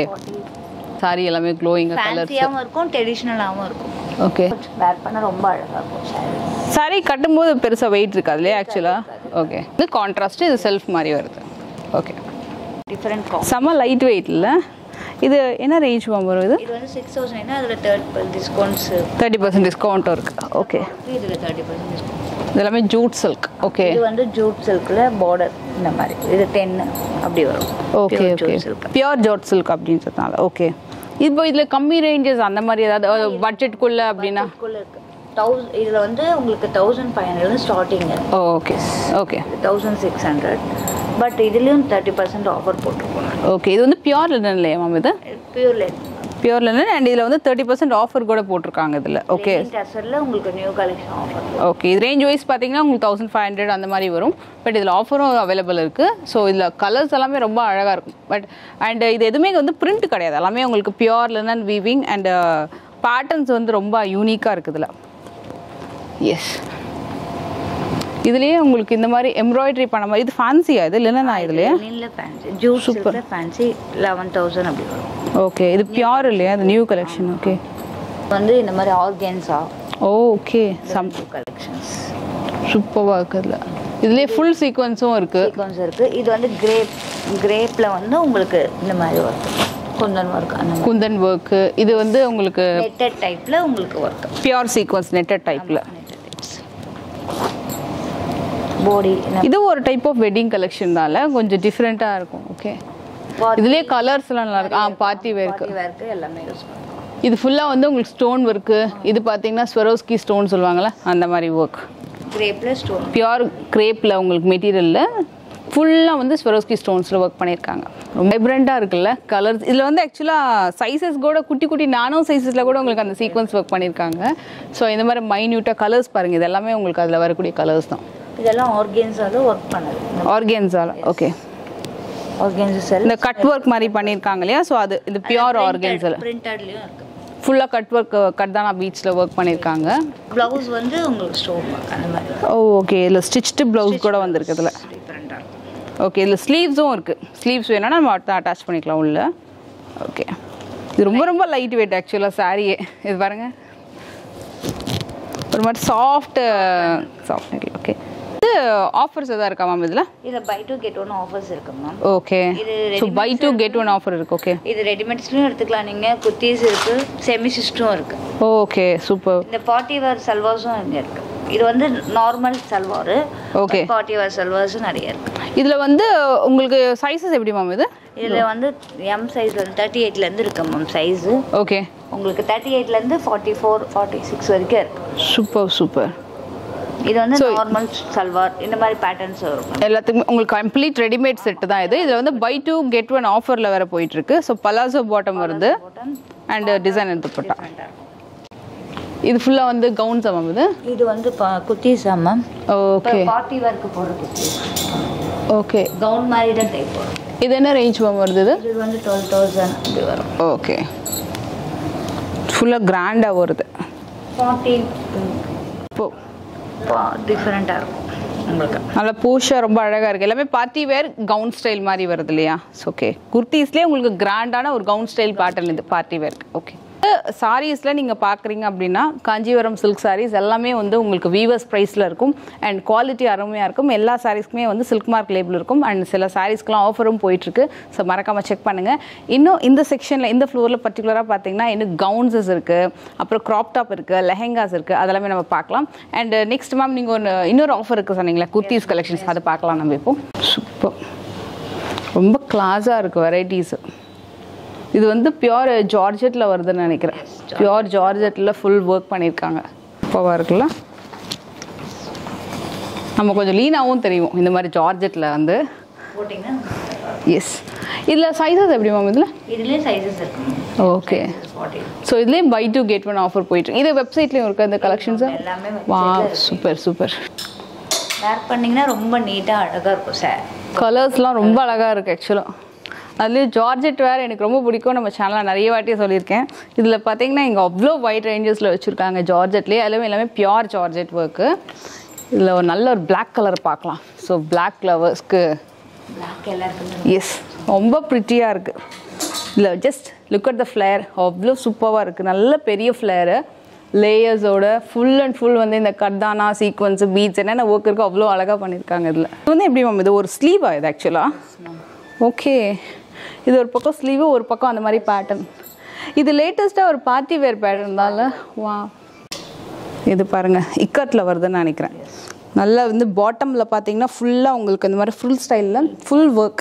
சாரி எல்லாமே க்ளோயிங்காக கலர்ஸ் ஃபேன்சியாகவும் இருக்கும் ட்ரெடிஷ்னலாகவும் இருக்கும் ஓகே வேர் பண்ண ரொம்ப அழகாக இருக்கும் சாரி சாரி கட்டும்போது பெருசாக வெயிட் இருக்காது இல்லையா ஆக்சுவலாக ஓகே இது கான்ட்ராஸ்ட் இது செல்ஃப் மாதிரி வருது ஓகே டிஃப்ரெண்ட் காம் செம்ம லைட் வெயிட் இல்லை இது என்ன ரேஞ்ச் வரும் இது இது வந்து சிக்ஸ் தௌசண்ட் அதில் தேர்ட் டிஸ்கவுண்ட்ஸ் தேர்ட்டி பர்சன்ட் டிஸ்கவுண்ட்டும் இருக்குது ஓகே இதில் தேர்ட்டி பர்சன்ட் டிஸ்கவுண்ட் இது எல்லாமே ஜூட் சில்க் ஓகே இது வந்து ஜூட் சில்கில் பார்டர் இந்த மாதிரி இது டென் அப்படி வரும் okay Pure okay jute silk. Pure jute silk அப்படின்றதுனால ஓகே இப்போ இதில் கம்மி ரேஞ்சஸ் அந்த மாதிரி ஏதாவது பட்ஜெட்குள்ளே அப்படின்னா இதுக்குள்ள இருக்கு தௌசண்ட் இதில் வந்து உங்களுக்கு thousand five hundred starting okay okay thousand six hundred but இதுலேயும் தேர்ட்டி பர்சன்ட் ஆஃபர் போட்டிருக்கோம் ஓகே இது வந்து பியோர் லினன் இல்லையா மேம் இது pure linen pure linen and இதில் வந்து தேர்ட்டி பர்சன்ட் ஆஃபர் கூட போட்டிருக்காங்க இதில் ஓகே டசரில் உங்களுக்கு நியூ கலெக்ஷன் ஆஃபர் ஓகே இது ரேஞ்ச் வைஸ் பார்த்தீங்கன்னா உங்களுக்கு தௌசண்ட் ஃபைவ் ஹண்ட்ரட் அந்த மாதிரி வரும் பட் இதில் ஆஃபரும் அவைலபிள் இருக்குது ஸோ இதில் கலர்ஸ் எல்லாமே ரொம்ப அழகாக இருக்கும் பட் அண்ட் இது எதுவுமே வந்து பிரிண்ட் கிடையாது எல்லாமே உங்களுக்கு pure linen weaving and patterns வந்து ரொம்ப யூனிக்காக இருக்குது இதில் எஸ் இதுலேயே உங்களுக்கு இந்த மாதிரி எம்ப்ராய்டரி பண்ண மாதிரி இது ஃபேன்சியா இது லினனா இதுலையே லினில் fancy jute super fancy eleven thousand அப்படி வரும் ஓகே இது பியோர் இல்லையா இது நியூ கலெக்ஷன் ஓகே வந்து இந்த மாதிரி ஆர்கேன்ஸா ஓகே சம் கலெக்ஷன்ஸ் சூப்பராக இருக்குதுல இதுலேயே ஃபுல் சீக்வன்ஸும் இருக்குது சீக்வன்ஸ் இருக்குது இது வந்து கிரேப் கிரேப்பில் வந்து உங்களுக்கு இந்த மாதிரி ஒர்க் குந்தன் ஒர்க் அந்த மாதிரி குந்தன் ஒர்க்கு இது வந்து உங்களுக்கு நெட்டட் டைப்பில் உங்களுக்கு ஒர்க் பியோர் சீக்வன்ஸ் நெட்டட் டைப்பில் பாடி இது ஒரு டைப் ஆஃப் வெட்டிங் கலெக்ஷன் கொஞ்சம் டிஃப்ரெண்ட்டாக இருக்கும் ஓகே இதுலேயே கலர்ஸ்லாம் நல்லா இருக்கு ஆ பார்ட்டி வேர்க்கு வேர்க்கு எல்லாமே யூஸ் பண்ணுவோம் இது ஃபுல்லாக வந்து உங்களுக்கு ஸ்டோன் ஒர்க்கு இது பார்த்தீங்கன்னா ஸ்வரோஸ்கி ஸ்டோன் சொல்லுவாங்கள்ல அந்த மாதிரி ஒர்க் கிரேப்ல ஸ்டோன் பியூர் கிரேப்பில் உங்களுக்கு மெட்டீரியலில் ஃபுல்லாக வந்து ஸ்வரோஸ்கி ஸ்டோன்ஸில் ஒர்க் பண்ணியிருக்காங்க ரொம்ப வைப்ரண்ட்டாக இருக்குல்ல கலர்ஸ் இதில் வந்து ஆக்சுவலாக சைஸஸ் கூட குட்டி குட்டி நானோ சைஸஸில் கூட உங்களுக்கு அந்த சீக்வன்ஸ் ஒர்க் பண்ணியிருக்காங்க ஸோ இந்த மாதிரி மைன்யூட்டாக கலர்ஸ் பாருங்கள் இது எல்லாமே உங்களுக்கு அதில் வரக்கூடிய கலர்ஸ் தான் இதெல்லாம் ஆர்கேன்ஸால ஒர்க் பண்ணது ஆர்கேன்ஸால் ஓகே ஆர்கேன்ஸ் செல் இந்த கட் ஒர்க் மாதிரி பண்ணியிருக்காங்க இல்லையா ஸோ அது இது பியூர் ஆர்கேன்ஸில் பிரிண்டட்லயும் இருக்கு ஃபுல்லாக கட் ஒர்க் கட்தானா பீச்சில் ஒர்க் பண்ணியிருக்காங்க ப்ளவுஸ் வந்து உங்களுக்கு ஸ்டோன் ஒர்க் அந்த மாதிரி ஓ ஓகே இதில் ஸ்டிச்டு ப்ளவுஸ் கூட வந்திருக்கு இதில் டிஃப்ரெண்டாக ஓகே இதில் ஸ்லீவ்ஸும் இருக்குது ஸ்லீவ்ஸ் வேணால் நம்ம அடுத்து அட்டாச் பண்ணிக்கலாம் உள்ள ஓகே இது ரொம்ப ரொம்ப லைட் வெயிட் ஆக்சுவலாக சாரியே இது பாருங்க ஒரு மாதிரி சாஃப்ட் சாஃப்ட் ஓகே இது ஆஃபர்ஸ் எதாவது இருக்கா மேம் இதில் இதில் buy two get one offers இருக்கு மேம் ஓகே இது so buy two get one offer இருக்கு ஓகே இது ரெடிமேட்ஸ்லையும் எடுத்துக்கலாம் நீங்கள் குர்த்தீஸ் இருக்கு செமி சிஸ்டும் இருக்கு ஓகே சூப்பர் இந்த பார்ட்டி வேர் சல்வார்ஸும் இங்கே இருக்கு இது வந்து normal salwar Okay. Party wear சல்வார்ஸும் நிறைய இருக்கு இதில் வந்து உங்களுக்கு சைஸஸ் எப்படி மேம் இது இதில் வந்து எம் சைஸ்ல இருந்து தேர்ட்டி எயிட்லேருந்து இருக்கு மேம் சைஸு ஓகே உங்களுக்கு தேர்ட்டி எயிட்லேருந்து ஃபார்ட்டி ஃபோர் ஃபார்ட்டி சிக்ஸ் வரைக்கும் இருக்கு சூப்பர் சூப்பர் இது வந்து So- நார்மல் சல்வார் இந்த மாதிரி பேட்டர்ன்ஸ் வரும் எல்லாத்துக்குமே உங்களுக்கு கம்ப்ளீட் ரெடிமேட் செட்டு தான் இது இதில் வந்து பை டூ கெட் ஒன் ஆஃபரில் வேற போயிட்டு இருக்கு ஸோ பலாசோ பாட்டம் வருது அண்ட் டிசைன் எடுத்துப்பட்டா இது ஃபுல்லாக வந்து கவுன்ஸ் மேம் இது இது வந்து குர்த்திஸா மேம் ஓகே பார்ட்டி வேர்க்கு போடுற குர்த்திஸ் ஓகே கவுன் மாதிரி தான் டைப் வரும் இது என்ன ரேஞ்ச் மேம் வருது இது இது வந்து டுவெல் தௌசண்ட் இப்படி வரும் ஓகே ஃபுல்லாக கிராண்டாக வருது ஃபார்ட்டி இப்போ டிஃப்ரெண்ட்டாக இருக்கும் உங்களுக்கு நல்லா பூஷாக ரொம்ப அழகாக இருக்குது எல்லாமே பார்ட்டி வேர் கவுன் ஸ்டைல் மாதிரி வருது இல்லையா ஓகே குர்த்திஸ்லேயே உங்களுக்கு கிராண்டான ஒரு கவுன் ஸ்டைல் பேட்டர்ன் இது பார்ட்டி வேர் ஓகே சாரீஸில் நீங்கள் பார்க்குறீங்க அப்படின்னா காஞ்சிபுரம் சில்க் சாரீஸ் எல்லாமே வந்து உங்களுக்கு வீவர்ஸ் ப்ரைஸில் இருக்கும் அண்ட் குவாலிட்டி அருமையாக இருக்கும் எல்லா சாரீஸ்க்குமே வந்து சில்க் மார்க் லேபிள் இருக்கும் அண்ட் சில சாரீஸ்க்குலாம் ஆஃபரும் போயிட்டுருக்கு ஸோ மறக்காமல் செக் பண்ணுங்கள் இன்னும் இந்த செக்ஷனில் இந்த ஃப்ளோரில் பர்டிகுலராக பார்த்தீங்கன்னா இன்னும் கவுன்ஸஸ் இருக்குது அப்புறம் க்ராப் டாப் இருக்குது லெஹெங்காஸ் இருக்குது அதெல்லாமே நம்ம பார்க்கலாம் அண்ட் நெக்ஸ்ட் மேம் நீங்கள் ஒன்று இன்னொரு ஆஃபர் இருக்குது சொன்னீங்களா குர்த்திஸ் கலெக்ஷன்ஸ் அதை பார்க்கலாம் நம்ம இப்போ சூப்பர் ரொம்ப கிளாஸாக இருக்குது வெரைட்டிஸு இது வந்து பியோர் ஜார்ஜெட்டில் வருதுன்னு நினைக்கிறேன் பியோர் ஜார்ஜெட்டில் ஃபுல் ஒர்க் பண்ணியிருக்காங்க இப்போவா இருக்குல்ல நம்ம கொஞ்சம் லீனாகவும் தெரியும் இந்த மாதிரி ஜார்ஜெட்டில் வந்து போட்டிங்கன்னா எஸ் இதில் சைஸஸ் எப்படி மேம் இதில் இதுலேயே சைஸஸ் இருக்கு ஓகே ஃபார்ட்டி ஸோ இதுலேயும் buy two get one offer போயிட்டு இது வெப்சைட்லேயும் இருக்குது இந்த கலெக்ஷன்ஸு எல்லாமே வா website ல இருக்கு. சூப்பர் சூப்பர் வேர் பண்ணிங்கன்னா ரொம்ப நீட்டாக அழகாக இருக்கும் சார் கலர்ஸ்லாம் ரொம்ப அழகாக இருக்குது ஆக்சுவலாக அதுலேயும் ஜார்ஜெட் வேறு எனக்கு ரொம்ப பிடிக்கும் நம்ம சேனலில் நிறைய வாட்டி சொல்லியிருக்கேன் இதில் பார்த்தீங்கன்னா இங்கே அவ்வளோ ஒயிட் ரேஞ்சஸில் வச்சுருக்காங்க ஜார்ஜெட்லேயே எல்லாமே எல்லாமே பியோர் ஜார்ஜெட் ஒர்க்கு இதில் ஒரு நல்ல ஒரு Black கலர் பார்க்கலாம் ஸோ Black லவர்ஸ்க்கு பிளாக் எல்லாருக்குமே எஸ் ரொம்ப ப்ரிட்டியாக இருக்குது இல்லை just look at the flare அவ்வளோ சூப்பராக இருக்குது நல்ல பெரிய ஃப்ளேரு லேயர்ஸோட ஃபுல் அண்ட் ஃபுல் வந்து இந்த கர்தானா சீக்வன்ஸ் பீட்ஸ் என்னென்ன ஒர்க் இருக்கோ அவ்வளோ அழகாக பண்ணியிருக்காங்க இதில் இது வந்து எப்படி மேம் இது ஒரு ஸ்லீவா இது ஆக்சுவலாக ஓகே இது ஒரு பக்கம் ஸ்லீவு ஒரு பக்கம் அந்த மாதிரி பேட்டர்ன் இது லேட்டஸ்ட்டாக ஒரு பார்ட்டி வேர் பேட்டர்ன் தான்ல வா இது பாருங்க இக்கட்டில் வருதுன்னு நினைக்கிறேன் நல்லா வந்து பாட்டமில் பார்த்தீங்கன்னா ஃபுல்லாக உங்களுக்கு இந்த மாதிரி ஃபுல் ஸ்டைலில் ஃபுல் ஒர்க்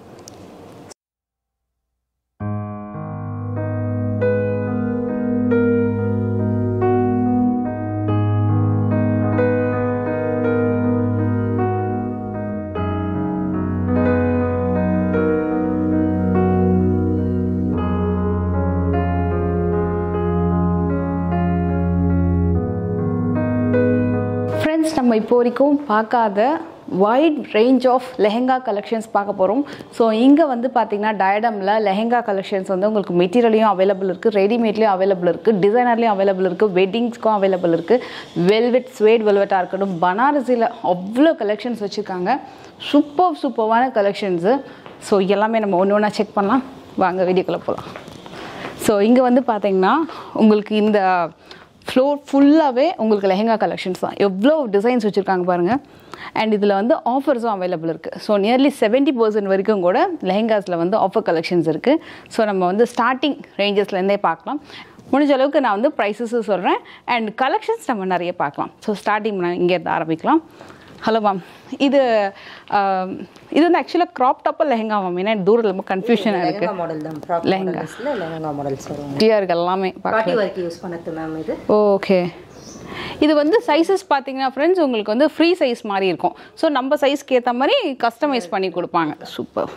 ஃப்ரெண்ட்ஸ் நம்ம இப்போ வரைக்கும் பார்க்காத wide range of lehenga collections பார்க்க போகிறோம் ஸோ இங்கே வந்து பார்த்தீங்கன்னா டயடமில் லெஹெங்கா கலெக்ஷன்ஸ் வந்து உங்களுக்கு மெட்டீரியலையும் அவைலபிள் இருக்குது ரெடிமேட்லேயும் அவைலபிள் இருக்குது டிசைனர்லேயும் அவைலபிள் இருக்குது வெட்டிங்ஸ்க்கும் அவைலபிள் இருக்குது வெல்வெட் ஸ்வேட் வெல்வெட்டாக இருக்கட்டும் பனாரசியில் அவ்வளோ கலெக்ஷன்ஸ் வச்சுருக்காங்க சூப்பர் சூப்பர்வான கலெக்ஷன்ஸு ஸோ எல்லாமே நம்ம ஒன்று ஒன்றா செக் பண்ணலாம் வாங்க வீடியோக்குள்ளே போகலாம் ஸோ இங்கே வந்து பார்த்தீங்கன்னா உங்களுக்கு இந்த ஃப்ளோர் ஃபுல்லாகவே உங்களுக்கு லெஹெங்கா கலெக்ஷன்ஸ் தான் எவ்வளோ டிசைன்ஸ் வச்சுருக்காங்க பாருங்கள் அண்ட் இதில் வந்து ஆஃபர்ஸும் அவைலபிள் இருக்குது ஸோ நியர்லி செவன்ட்டி பர்சன்ட் வரைக்கும் கூட லெஹெங்காஸில் வந்து ஆஃபர் கலெக்ஷன்ஸ் இருக்குது ஸோ நம்ம வந்து ஸ்டார்டிங் ரேஞ்சஸ்லேருந்தே பார்க்கலாம் முடிஞ்ச அளவுக்கு நான் வந்து ப்ரைஸஸும் சொல்கிறேன் அண்ட் கலெக்ஷன்ஸ் நம்ம நிறைய பார்க்கலாம் ஸோ ஸ்டார்டிங் நான் இங்கேருந்து ஆரம்பிக்கலாம் ஹலோ மேம் இது ஆம், இது வந்து ஆக்சுவலாக க்ராப் டாப்பாக லெஹெங்கா மேம் ஏன்னா தூரம் ரொம்ப கன்ஃபியூஷனாக இருக்குது லெஹங்கா மாடல் தான் ஃப்ராக் லெஹங்கா. மாடல்ஸ்ல லெஹங்கா மாடல்ஸ் வரும் குட்டியாக இருக்குது எல்லாமே பார்க்க பார்ட்டி ஒர்க் யூஸ் பண்ணது மேம் இது ஓகே இது வந்து சைஸஸ் பார்த்தீங்கன்னா ஃப்ரெண்ட்ஸ் உங்களுக்கு வந்து ஃப்ரீ சைஸ் மாதிரி இருக்கும் ஸோ நம்ம சைஸ்க்கு ஏற்ற மாதிரி கஸ்டமைஸ் பண்ணி கொடுப்பாங்க சூப்பர்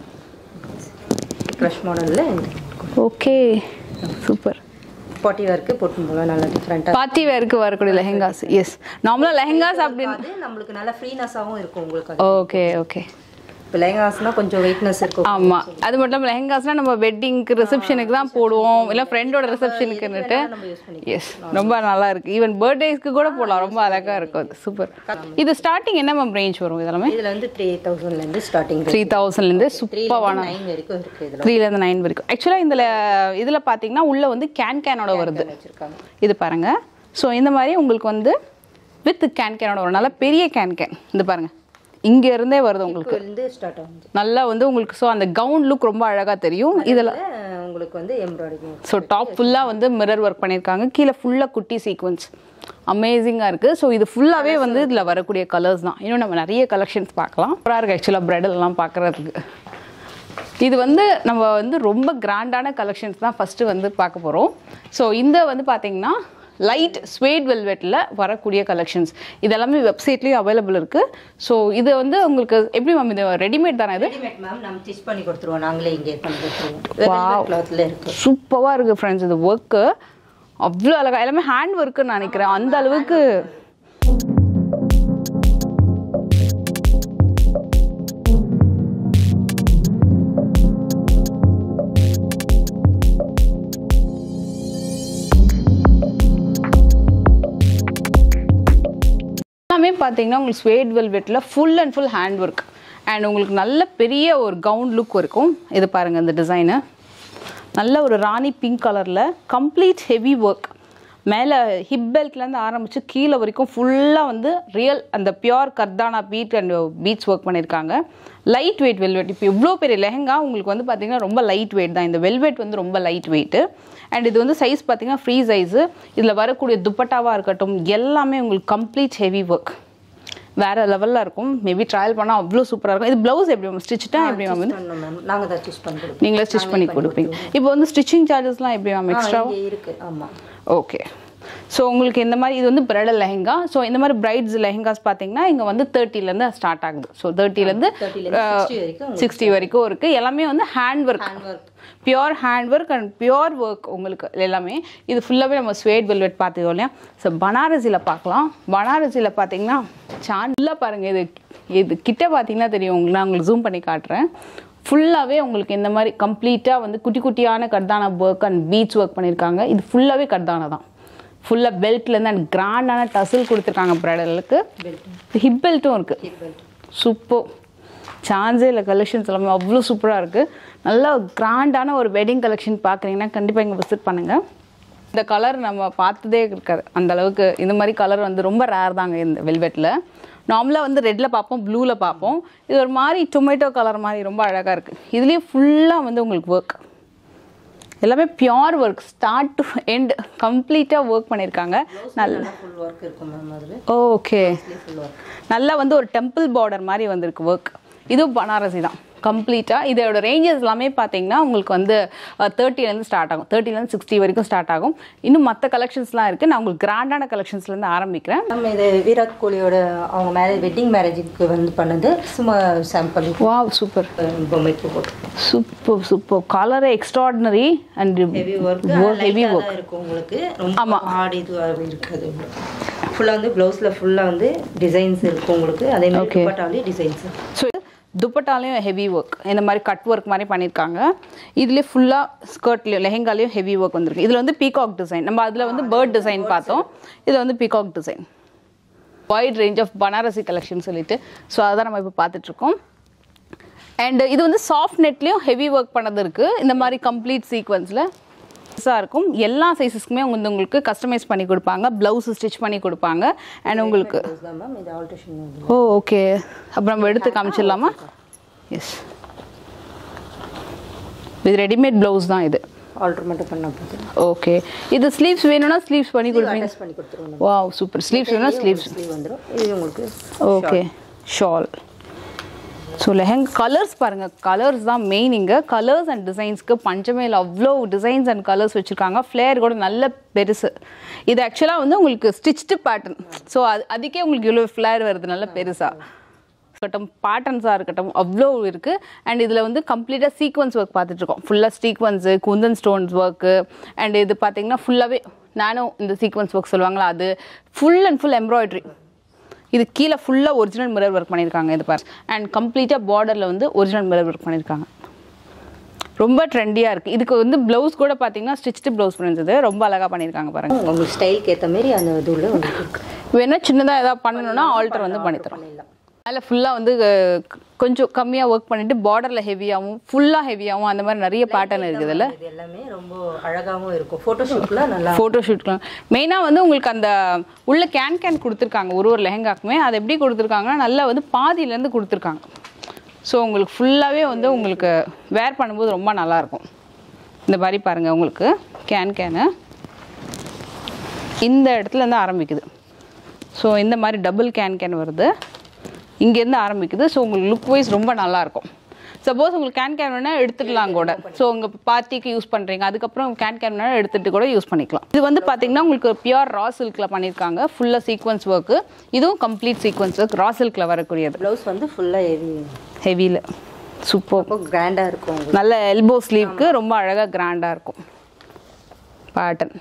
க்ரஷ் மாடலில் ஓகே சூப்பர் பாட்டி ஒர்க்கு போட்டு போகலாம் நல்லா டிஃப்ரெண்ட்டாக பார்ட்டி வேருக்கு வரக்கூடிய லெஹெங்காஸ் எஸ் நார்மலாக லெஹெங்காஸ் அப்படின்னு அது நம்மளுக்கு நல்ல ஃப்ரீனஸாகவும் இருக்கும் உங்களுக்கு அது. ஓகே ஓகே இப்போ லெஹங்காஸ்னா கொஞ்சம் வெயிட்னஸ் இருக்கும் ஆமாம் அது மட்டும் இல்லாமல் லெஹெங்காஸ்னால் நம்ம வெட்டிங்க்கு ரிசப்ஷனுக்கு தான் போடுவோம் இல்லை ஃப்ரெண்டோட ரிசப்ஷனுக்குன்னுட்டு நம்ம யூஸ் பண்ணி எஸ் ரொம்ப நல்லா இருக்கு ஈவன் பர்த்டேஸ்க்கு கூட போடலாம் ரொம்ப அழகாக இருக்கும் அது சூப்பர் இது ஸ்டார்டிங் என்ன மேம் ரேஞ்ச் வரும் இதெல்லாமே இதில் வந்து த்ரீ தௌசண்ட்லேருந்து ஸ்டார்டிங் த்ரீ தௌசண்ட்லேருந்து சூப்பரான நைன் வரைக்கும் இருக்குது இதில் த்ரீலேருந்து நைன் வரைக்கும் ஆக்சுவலாக இதில் இதில் பார்த்தீங்கன்னா உள்ளே வந்து கேன் கேனோட வருது வச்சுருக்காங்க இது பாருங்க ஸோ இந்த மாதிரி உங்களுக்கு வந்து வித் கேன் கேனோட ஒரு நல்ல பெரிய கேன் கேன் இது பாருங்க இங்க இருந்தே வருது உங்களுக்கு இருந்து ஸ்டார்ட் ஆகுது நல்லா வந்து உங்களுக்கு ஸோ அந்த கவுன் லுக் ரொம்ப அழகா தெரியும் இதில் இதுல உங்களுக்கு வந்து எம்ப்ராய்டரி ஸோ டாப் ஃபுல்லாக வந்து மிரர் ஒர்க் பண்ணியிருக்காங்க கீழே ஃபுல்லாக குட்டி சீக்வன்ஸ் அமேசிங்காக இருக்குது ஸோ இது ஃபுல்லாகவே வந்து இதில் வரக்கூடிய கலர்ஸ் தான் இன்னும் நம்ம நிறைய கலெக்ஷன்ஸ் பார்க்கலாம் சூப்பராக இருக்குது ஆக்சுவலாக ப்ரைடல்லாம் பார்க்குறதுக்கு இது வந்து நம்ம வந்து ரொம்ப கிராண்டான கலெக்ஷன்ஸ் தான் ஃபஸ்ட்டு வந்து பார்க்க போகிறோம் ஸோ இந்த வந்து பார்த்தீங்கன்னா லைட் ஸ்வேட் வெல்வெட்டில் வரக்கூடிய கலெக்ஷன்ஸ் இது எல்லாமே வெப்சைட்லேயும் அவைலபிள் இருக்குது ஸோ இது வந்து உங்களுக்கு எப்படி மேம் இது ரெடிமேட் தானே இது ரெடிமேட் மேம் நம்ம ஸ்டிச் பண்ணி கொடுத்துருவோம் நாங்களே இங்கே பண்ணி கொடுத்துருவோம் கிளாத்தில் இருக்குது சூப்பராக இருக்குது ஃப்ரெண்ட்ஸ் இது ஒர்க்கு அவ்வளோ அழகா எல்லாமே ஹேண்ட் ஒர்க்குன்னு நினைக்கிறேன் அந்த அளவுக்கு எல்லாமே பார்த்தீங்கன்னா உங்களுக்கு ஸ்வேட் வெல்வெட்டில் full and full hand work and உங்களுக்கு நல்ல பெரிய ஒரு கவுன் லுக் இருக்கும் இது பாருங்கள் இந்த டிசைனு நல்ல ஒரு ராணி பிங்க் கலரில் கம்ப்ளீட் ஹெவி ஒர்க் மேலே ஹிப் பெல்ட்லேருந்து ஆரம்பித்து கீழே வரைக்கும் ஃபுல்லாக வந்து ரியல் அந்த பியோர் கர்தானா பீட் அண்ட் பீட்ஸ் ஒர்க் பண்ணியிருக்காங்க லைட் வெயிட் வெல்வெட் இப்போ இவ்வளோ பெரிய லெஹங்கா உங்களுக்கு வந்து பார்த்தீங்கன்னா ரொம்ப லைட் வெயிட் தான் இந்த வெல்வெட் வந்து ரொம்ப லைட் வெயிட்டு அண்ட் இது வந்து சைஸ் பார்த்தீங்கன்னா ஃப்ரீ சைஸு இதில் வரக்கூடிய துப்பட்டாவாக இருக்கட்டும் எல்லாமே உங்களுக்கு கம்ப்ளீட் ஹெவி ஒர்க் வேற லெவலில் இருக்கும் மேபி ட்ரையல் பண்ணால் அவ்வளோ சூப்பராக இருக்கும் இது ப்ளவுஸ் எப்படி மேம் ஸ்டிச்சுட்டா எப்படி மேம் வந்து பண்ணோம் மேம் நாங்கள் தான் ஸ்டிச் பண்ணி கொடுப்போம் நீங்களே ஸ்டிச் பண்ணி கொடுப்பீங்க இப்போ வந்து ஸ்டிச்சிங் சார்ஜஸ்லாம் எப்படி மேம் எக்ஸ்ட்ரா இங்கே இருக்குது ஆமாம் ஓகே ஸோ உங்களுக்கு இந்த மாதிரி இது வந்து பிரைடல் லெஹெங்கா ஸோ இந்த மாதிரி பிரைட்ஸ் லெஹெங்காஸ் பார்த்தீங்கன்னா இங்கே வந்து தேர்ட்டிலேருந்து ஸ்டார்ட் ஆகுது ஸோ தேர்ட்டிலேருந்து 30 ல இருந்து 60 வரைக்கும் சிக்ஸ்டி வரைக்கும் இருக்குது எல்லாமே வந்து hand work pure hand work and pure work உங்களுக்கு எல்லாமே இது ஃபுல்லாகவே நம்ம ஸ்வேட் வெல்வெட் பார்த்துக்கோ இல்லையா ஸோ பனாரசியில் பார்க்கலாம் பனாரசியில் பார்த்தீங்கன்னா சாண்டில் பாருங்கள் இது இது கிட்ட பார்த்தீங்கன்னா தெரியும் உங்களுக்கு நான் உங்களுக்கு ஜூம் பண்ணி காட்டுறேன் ஃபுல்லாகவே உங்களுக்கு இந்த மாதிரி கம்ப்ளீட்டாக வந்து குட்டி குட்டியான கர்தானா ஒர்க் அண்ட் பீச் ஒர்க் பண்ணியிருக்காங்க இது ஃபுல்லாகவே கர்தானா தான் ஃபுல்லாக பெல்ட்லேருந்து அண்ட் கிராண்டான டசில் கொடுத்துருக்காங்க ப்ரைடலுக்கு ஹிப் பெல்ட்டும் இருக்குது சூப்பர் சான்ஸே இல்லை கலெக்ஷன்ஸ் எல்லாமே அவ்வளோ சூப்பராக இருக்குது நல்ல கிராண்டான ஒரு வெட்டிங் கலெக்ஷன் பார்க்குறீங்கன்னா கண்டிப்பாக இங்கே விசிட் பண்ணுங்கள் இந்த கலர் நம்ம பார்த்ததே இருக்காது அந்த அளவுக்கு இந்த மாதிரி கலர் வந்து ரொம்ப ரேர் தாங்க இந்த வெல்வெட்டில் நார்மலாக வந்து ரெட்டில் பார்ப்போம் ப்ளூவில் பார்ப்போம் இது ஒரு மாதிரி டொமேட்டோ கலர் மாதிரி ரொம்ப அழகாக இருக்குது இதுலேயே ஃபுல்லாக வந்து உங்களுக்கு ஒர்க் எல்லாமே pure work start to end கம்ப்ளீட்டாக ஒர்க் பண்ணியிருக்காங்க நல்ல ஃபுல் ஒர்க் இருக்கும் மேம் அதில் ஓகே ஃபுல் ஒர்க் நல்லா வந்து ஒரு டெம்பிள் பார்டர் மாதிரி வந்திருக்கு ஒர்க் இதுவும் பனாரசி தான் கம்ப்ளீட்டாக இதோட ரேஞ்சஸ் எல்லாமே பார்த்தீங்கன்னா உங்களுக்கு வந்து தேர்ட்டிலேருந்து ஸ்டார்ட் ஆகும் தேர்ட்டிலேருந்து சிக்ஸ்டி வரைக்கும் ஸ்டார்ட் ஆகும் இன்னும் மற்ற கலெக்ஷன்ஸ்லாம் இருக்குது நான் உங்களுக்கு கிராண்டான கலெக்ஷன்ஸ்லேருந்து ஆரம்பிக்கிறேன் நம்ம இது விராட் கோலியோட அவங்க மேரேஜ் வெட்டிங் மேரேஜுக்கு வந்து பண்ணது சும்மா சாம்பிள் வாவ் சூப்பர் பொம்மைக்கு போட்டு super super colour extraordinary and heavy work heavy heavy work work இருக்கும் உங்களுக்கு ரொம்ப ஹார்ட் இதுவாக இருக்காது ஃபுல்லாக வந்து ப்ளவுஸில் ஃபுல்லாக வந்து டிசைன்ஸ் இருக்கும் உங்களுக்கு அதே மாதிரி Okay. துப்பட்டாலே டிசைன்ஸ் ஸோ துப்பட்டாலையும் ஹெவி ஒர்க் இந்த மாதிரி கட் ஒர்க் மாதிரி பண்ணியிருக்காங்க இதுலேயே ஃபுல்லாக ஸ்கர்ட்லேயும் லெஹெங்காலையும் ஹெவி ஒர்க் வந்திருக்கு இதில் வந்து பீகாக் டிசைன் நம்ம அதில் வந்து பேர்ட் டிசைன் பார்த்தோம் இதில் வந்து peacock design wide range of Banarasi collection சொல்லிட்டு ஸோ அதான் நம்ம இப்போ பார்த்துட்ருக்கோம் அண்ட் இது வந்து சாஃப்ட் நெட்லேயும் ஹெவி ஒர்க் பண்ணது இருக்குது இந்த மாதிரி கம்ப்ளீட் சீக்வன்ஸில் இருக்கும் எல்லா சைஸஸ்க்குமே வந்து உங்களுக்கு கஸ்டமைஸ் பண்ணி கொடுப்பாங்க ப்ளவுஸ் ஸ்டிச் பண்ணி கொடுப்பாங்க அண்ட் உங்களுக்கு தான் மேம் இது ஆல்ட்ரேஷன் ஓ ஓகே அப்புறம் நம்ம எடுத்து காமிச்சிடலாமா எஸ் இது ரெடிமேட் ப்ளவுஸ் தான் இது ஆல்ட்ரு மட்டும் பண்ண போகுது ஓகே இது ஸ்லீவ்ஸ் வேணும்னா ஸ்லீவ்ஸ் பண்ணி கொடுப்பீங்க அட்டாச் பண்ணி கொடுத்துருவோம் வாவ் சூப்பர் ஸ்லீவ்ஸ் வேணும்னா ஸ்லீவ்ஸ் ஸ்லீவ் வந்துடும் இது உங்களுக்கு okay shawl so lehenga colours பாருங்கள் கலர்ஸ் தான் மெயின் இங்கே கலர்ஸ் அண்ட் டிசைன்ஸ்க்கு பஞ்சமேல அவ்வளோ டிசைன்ஸ் அண்ட் கலர்ஸ் வச்சுருக்காங்க ஃப்ளேர் கூட நல்ல பெருசு இது ஆக்சுவலாக வந்து உங்களுக்கு ஸ்டிச்டு பேட்டர்ன் ஸோ அது அதுக்கே உங்களுக்கு இவ்வளோ ஃப்ளேர் வருது நல்ல பெருசாக இருக்கட்டும் பேட்டர்ன்ஸாக இருக்கட்டும் அவ்வளோ இருக்குது அண்ட் இதில் வந்து கம்ப்ளீட்டாக சீக்வன்ஸ் ஒர்க் பார்த்துட்ருக்கோம் ஃபுல்லாக sequins kundan stones work and இது பார்த்தீங்கன்னா ஃபுல்லாகவே நானோ இந்த சீக்வன்ஸ் ஒர்க் சொல்லுவாங்களா அது ஃபுல் அண்ட் ஃபுல் எம்ப்ராய்டரி இது கீழே ஃபுல்லாக ஒரிஜினல் மிரர் ஒர்க் பண்ணியிருக்காங்க இது பாரு அண்ட் கம்ப்ளீட்டாக பார்டரில் வந்து ஒரிஜினல் மிரர் ஒர்க் பண்ணியிருக்காங்க ரொம்ப ட்ரெண்டியாக இருக்குது இதுக்கு வந்து ப்ளவுஸ் கூட பார்த்தீங்கன்னா ஸ்டிச்டு ப்ளவுஸ் பண்ணிருந்தது ரொம்ப அழகாக பண்ணியிருக்காங்க பாருங்க உங்களுக்கு ஸ்டைலுக்கு ஏற்ற மாதிரி அந்த இது உள்ள உங்களுக்கு இருக்கு வேணா சின்னதாக ஏதாவது பண்ணணும்னா ஆல்டர் வந்து பண்ணித்தரோம் அதில் ஃபுல்லாக வந்து அஹ், கொஞ்சம் கம்மியாக ஒர்க் பண்ணிட்டு பார்டரில் ஹெவியாகவும் ஃபுல்லாக ஹெவியாகவும் அந்த மாதிரி நிறைய பேட்டர்ன் இருக்குதுல்ல இது எல்லாமே ரொம்ப அழகாவும் இருக்கும் ஃபோட்டோஷூட்ல நல்லா ஃபோட்டோ ஷூட்லாம் மெயினாக வந்து உங்களுக்கு அந்த உள்ள கேன் கேன் கொடுத்துருக்காங்க ஒரு ஒரு லெஹங்காக்குமே அது எப்படி கொடுத்துருக்காங்கன்னா நல்லா வந்து பாதியிலேருந்து கொடுத்துருக்காங்க ஸோ உங்களுக்கு ஃபுல்லாகவே வந்து உங்களுக்கு வேர் பண்ணும்போது ரொம்ப நல்லாயிருக்கும் இந்த மாதிரி பாருங்கள் உங்களுக்கு கேன் கேனு இந்த இடத்துல இருந்து ஆரம்பிக்குது ஸோ இந்த மாதிரி டபுள் கேன் கேன் வருது இங்கேருந்து ஆரம்பிக்குது ஸோ உங்களுக்கு லுக் வைஸ் ரொம்ப நல்லாயிருக்கும் சப்போஸ் உங்களுக்கு கேன் கேன் வேணால் எடுத்துக்கலாம் கூட ஸோ உங்கள் பார்ட்டிக்கு யூஸ் பண்ணுறீங்க அதுக்கப்புறம் கேன் கேன் வேணால் எடுத்துகிட்டு கூட யூஸ் பண்ணிக்கலாம் இது வந்து பார்த்தீங்கன்னா உங்களுக்கு பியூர் ரா சில்கில் பண்ணியிருக்காங்க ஃபுல்லாக சீக்வன்ஸ் ஒர்க்கு இதுவும் கம்ப்ளீட் சீக்வன்ஸ் ஒர்க் ரா சில்கில் வரக்கூடியது ப்ளவுஸ் வந்து ஃபுல்லாக ஹெவி ஹெவியில் சூப்பர் ரொம்ப கிராண்டாக இருக்கும் உங்களுக்கு நல்ல எல்போ ஸ்லீவ்க்கு ரொம்ப அழகாக கிராண்டாக இருக்கும் pattern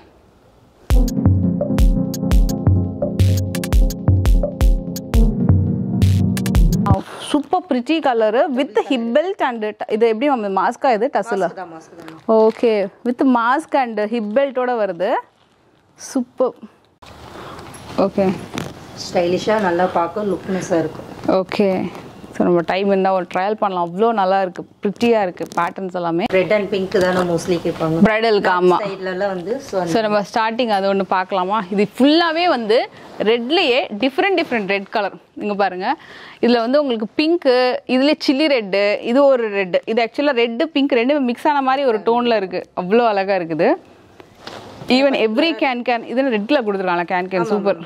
super pretty colour with hip belt and இது எப்படி மாஸ்கா இது டஸ்ஸில் தான் மாஸ்க் தான் okay with mask and hip பெல்ட்டோட வருது சூப்பர் ஓகே ஸ்டைலிஷாக நல்லா பார்க்க லுக்னஸாக இருக்கும் ஓகே ஸோ நம்ம டைம் இருந்தால் ஒரு ட்ரையல் பண்ணலாம் அவ்வளோ நல்லா இருக்குது ப்ரிட்டியாக இருக்குது பேட்டர்ன்ஸ் எல்லாமே ரெட் அண்ட் பிங்க் தானே மோஸ்ட்லி கேட்பாங்க ப்ரைடலுக்கு ஆமாம் சைட்லலாம் வந்து ஸோ ஸோ நம்ம ஸ்டார்டிங் அது ஒன்று பார்க்கலாமா இது ஃபுல்லாகவே வந்து ரெட்லேயே டிஃப்ரெண்ட் டிஃப்ரெண்ட் ரெட் கலர் இங்கே பாருங்கள் இதில் வந்து உங்களுக்கு பிங்க்கு இதுலேயே சில்லி ரெட்டு இது ஒரு ரெட்டு இது ஆக்சுவலாக ரெட்டு பிங்க் ரெண்டுமே மிக்ஸ் ஆன மாதிரி ஒரு டோனில் இருக்குது அவ்வளோ அழகாக இருக்குது ஈவன் எவ்ரி கேன் கேன் இது ரெட்டில் கொடுத்துருக்காங்க can can super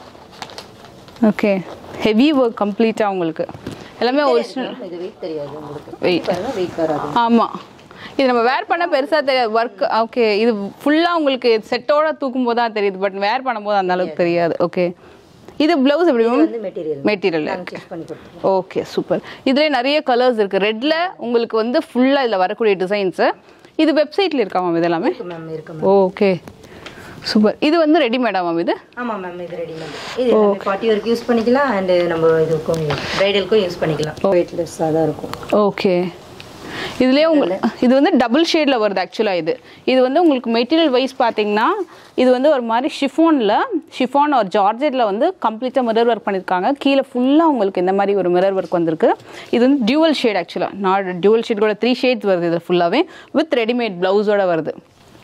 okay heavy work கம்ப்ளீட்டாக உங்களுக்கு எல்லாமே ஒரிஜினல் இது வெயிட் தெரியாது உங்களுக்கு வெயிட் பாருங்க வெயிட் வராது ஆமாம் இது நம்ம வேர் பண்ண பெருசாக தெரியாது ஒர்க் ஓகே இது ஃபுல்லாக உங்களுக்கு செட்டோட தூக்கும் போது தான் தெரியுது பட் வேர் பண்ணும்போது அந்த அளவுக்கு தெரியாது ஓகே இது ப்ளவுஸ் எப்படி வந்து மெட்டீரியல் மெட்டீரியல் நாங்கள் செக் பண்ணி கொடுத்துருவோம் ஓகே சூப்பர் இதுலேயே நிறைய கலர்ஸ் இருக்குது ரெட்டில் உங்களுக்கு வந்து ஃபுல்லாக இதில் வரக்கூடிய டிசைன்ஸு இது வெப்சைட்டில் இருக்கா மேம் இதெல்லாமே இருக்கு மேம் இருக்கு மேம் ஓகே சூப்பர் இது வந்து ரெடிமேடா மேம் இது ஆமாம் மேம் இது ரெடி மேம் இது பார்ட்டி ஒர்க் யூஸ் பண்ணிக்கலாம் அண்ட் நம்ம இதுக்கும் ப்ரைடலுக்கும் யூஸ் பண்ணிக்கலாம் வெயிட்லெஸ்ஸாக தான் இருக்கும் ஓகே இதுலேயே உங்களுக்கு இது வந்து டபுள் ஷேடில் வருது ஆக்சுவலாக இது இது வந்து உங்களுக்கு மெட்டீரியல் வைஸ் பார்த்தீங்கன்னா இது வந்து ஒரு மாதிரி ஷிஃபானில் ஷிஃபான் ஒரு ஜார்ஜெட்டில் வந்து கம்ப்ளீட்டாக மிரர் ஒர்க் பண்ணியிருக்காங்க கீழே ஃபுல்லாக உங்களுக்கு இந்த மாதிரி ஒரு மிரர் ஒர்க் வந்திருக்கு இது வந்து டியூவல் ஷேட் ஆக்சுவலாக நான் டியூவல் ஷேட் கூட த்ரீ ஷேட்ஸ் வருது இது ஃபுல்லாகவே வித் ரெடிமேட் ப்ளவுஸோட வருது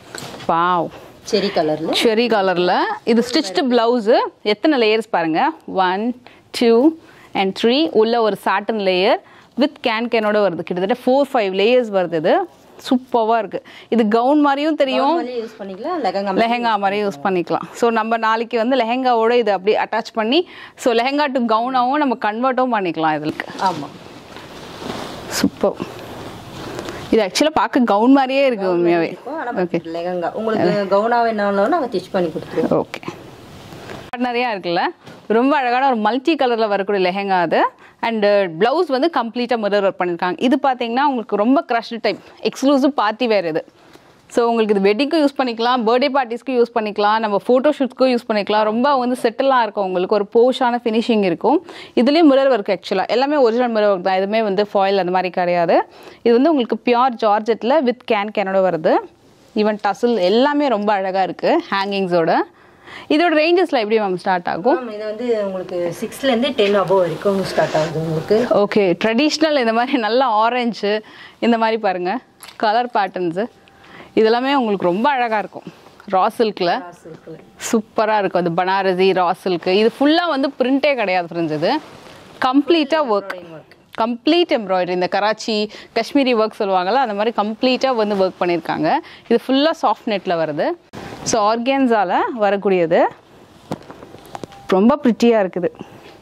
பாவ் செரி கலரில் செரி கலரில் இது ஸ்டிச்டு ப்ளவுஸு எத்தனை லேயர்ஸ் பாருங்கள் ஒன் டூ அண்ட் த்ரீ உள்ள ஒரு சாட்டன் லேயர் வித் கேன் கேனோட வருது கிட்டத்தட்ட ஃபோர் ஃபைவ் லேயர்ஸ் வருது இது சூப்பராக இருக்குது இது கவுன் மாதிரியும் தெரியும் யூஸ் பண்ணிக்கலாம் லெகங்கா லெஹெங்கா மாதிரி யூஸ் பண்ணிக்கலாம் ஸோ நம்ம நாளைக்கு வந்து லெஹெங்காவோட இது அப்படியே அட்டாச் பண்ணி ஸோ லெஹெங்கா டு கவுனாகவும் நம்ம கன்வெர்ட்டும் பண்ணிக்கலாம் இதுக்கு ஆமாம் சூப்பர் இது ஆக்சுவலாக பார்க்க கவுன் மாதிரியே இருக்குது உண்மையாகவே ஓகே லெகங்கா உங்களுக்கு கவுனா வேணாலும் நாங்கள் ஸ்டிச் பண்ணி கொடுத்துருவோம் ஓகே நிறையா இருக்குல்ல ரொம்ப அழகான ஒரு மல்டி கலரில் வரக்கூடிய லெஹெங்கா அது அண்டு ப்ளவுஸ் வந்து கம்ப்ளீட்டாக மிரர் ஒர்க் பண்ணியிருக்காங்க இது பார்த்தீங்கன்னா உங்களுக்கு ரொம்ப crushed type exclusive party wear இது ஸோ உங்களுக்கு இது வெட்டிங்க்கும் யூஸ் பண்ணிக்கலாம் பர்த்டே பார்ட்டிஸ்க்கும் யூஸ் பண்ணிக்கலாம் நம்ம ஃபோட்டோ ஷூட்ஸ்க்கும் யூஸ் பண்ணிக்கலாம் ரொம்ப வந்து செட்டிலாக இருக்கும் உங்களுக்கு ஒரு போஷான ஃபினிஷிங் இருக்கும் இதுலேயும் மிரர் ஒர்க் ஆக்சுவலாக எல்லாமே ஒரிஜினல் மிரர் ஒர்க் தான் எதுவுமே வந்து ஃபாயில் அந்த மாதிரி கிடையாது இது வந்து உங்களுக்கு பியூர் ஜார்ஜெட்டில் வித் கேன் கேனோட வருது ஈவன் டசில் எல்லாமே ரொம்ப அழகாக இருக்குது ஹேங்கிங்ஸோட இதோட ரேஞ்சஸில் எப்படி மேம் ஸ்டார்ட் ஆகும் மேம் இது வந்து உங்களுக்கு சிக்ஸ்லேருந்து டென் அபோவ் வரைக்கும் ஸ்டார்ட் ஆகுது உங்களுக்கு ஓகே ட்ரெடிஷ்னல் இந்த மாதிரி நல்ல ஆரஞ்சு இந்த மாதிரி பாருங்கள் கலர் பேட்டர்ன்ஸு இதெல்லாமே உங்களுக்கு ரொம்ப அழகாக இருக்கும் ரா சில்கில் சூப்பராக இருக்கும் அது பனாரசி ரா சில்க்கு இது ஃபுல்லாக வந்து பிரிண்டே கிடையாது ஃப்ரெண்ட்ஸ் இது கம்ப்ளீட்டாக ஒர்க் கம்ப்ளீட் எம்ப்ராய்டரி இந்த கராச்சி காஷ்மீரி ஒர்க் சொல்லுவாங்கள்ல அந்த மாதிரி கம்ப்ளீட்டாக வந்து ஒர்க் பண்ணியிருக்காங்க இது ஃபுல்லாக சாஃப்ட் நெட்டில் வருது ஸோ ஆர்கேன்ஸால் வரக்கூடியது ரொம்ப ப்ரிட்டியாக இருக்குது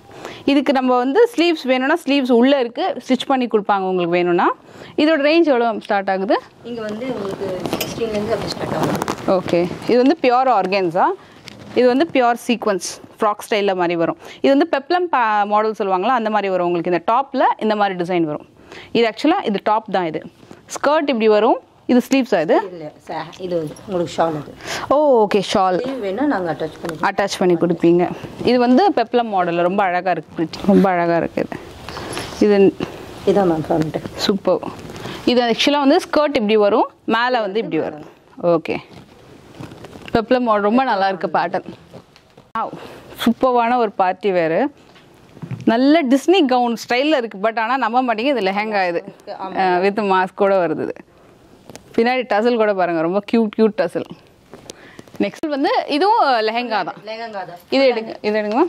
இதுக்கு நம்ம வந்து ஸ்லீவ்ஸ் வேணும்னா ஸ்லீவ்ஸ் உள்ளே இருக்குது ஸ்டிச் பண்ணி கொடுப்பாங்க உங்களுக்கு வேணும்னா இதோட ரேஞ்ச் எவ்வளோ ஸ்டார்ட் ஆகுது இங்கே வந்து உங்களுக்கு சிக்ஸ்டீன்லேருந்து அப்படி ஸ்டார்ட் ஆகும் ஓகே இது வந்து பியோர் ஆர்கன்ஸா இது வந்து பியோர் சீக்வன்ஸ் ஃப்ராக் ஸ்டைலில் மாதிரி வரும் இது வந்து பெப்ளம் மாடல் சொல்லுவாங்களா அந்த மாதிரி வரும் உங்களுக்கு இந்த டாப்பில் இந்த மாதிரி டிசைன் வரும் இது ஆக்சுவலாக இது டாப் தான் இது ஸ்கர்ட் இப்படி வரும் இது ஸ்லீவ்ஸா இது இல்லை சா- இது வந்து உங்களுக்கு ஷால் இது ஓ ஓகே ஷால் இது வேணா நாங்கள் அட்டாச் பண்ணி அட்டாச் பண்ணி கொடுப்பீங்க இது வந்து பெப்ளம் மாடலில் ரொம்ப அழகாக இருக்குது ரொம்ப அழகாக இருக்குது இது இதான் மேம் ஃப்ரண்ட்டு சூப்பர் இது ஆக்சுவலாக வந்து ஸ்கர்ட் இப்படி வரும் மேலே வந்து இப்படி வரும் ஓகே பெப்ளம் மாடல் ரொம்ப நல்லா இருக்கு பேட்டர்ன் சூப்பர்வான ஒரு பார்ட்டி வேறு நல்ல டிஸ்னி கவுன் ஸ்டைலில் இருக்குது பட் ஆனால் நம்ப மாட்டேங்க இது லெஹங்கா இது வித் மாஸ்க் கூட வருது இது பின்னாடி டசல் கூட பாருங்கள் ரொம்ப க்யூட் க்யூட் டசல் நெக்ஸ்ட் வந்து இதுவும் லெஹங்கா தான் லெஹங்கா தான் இது எடுங்க இது எடுங்க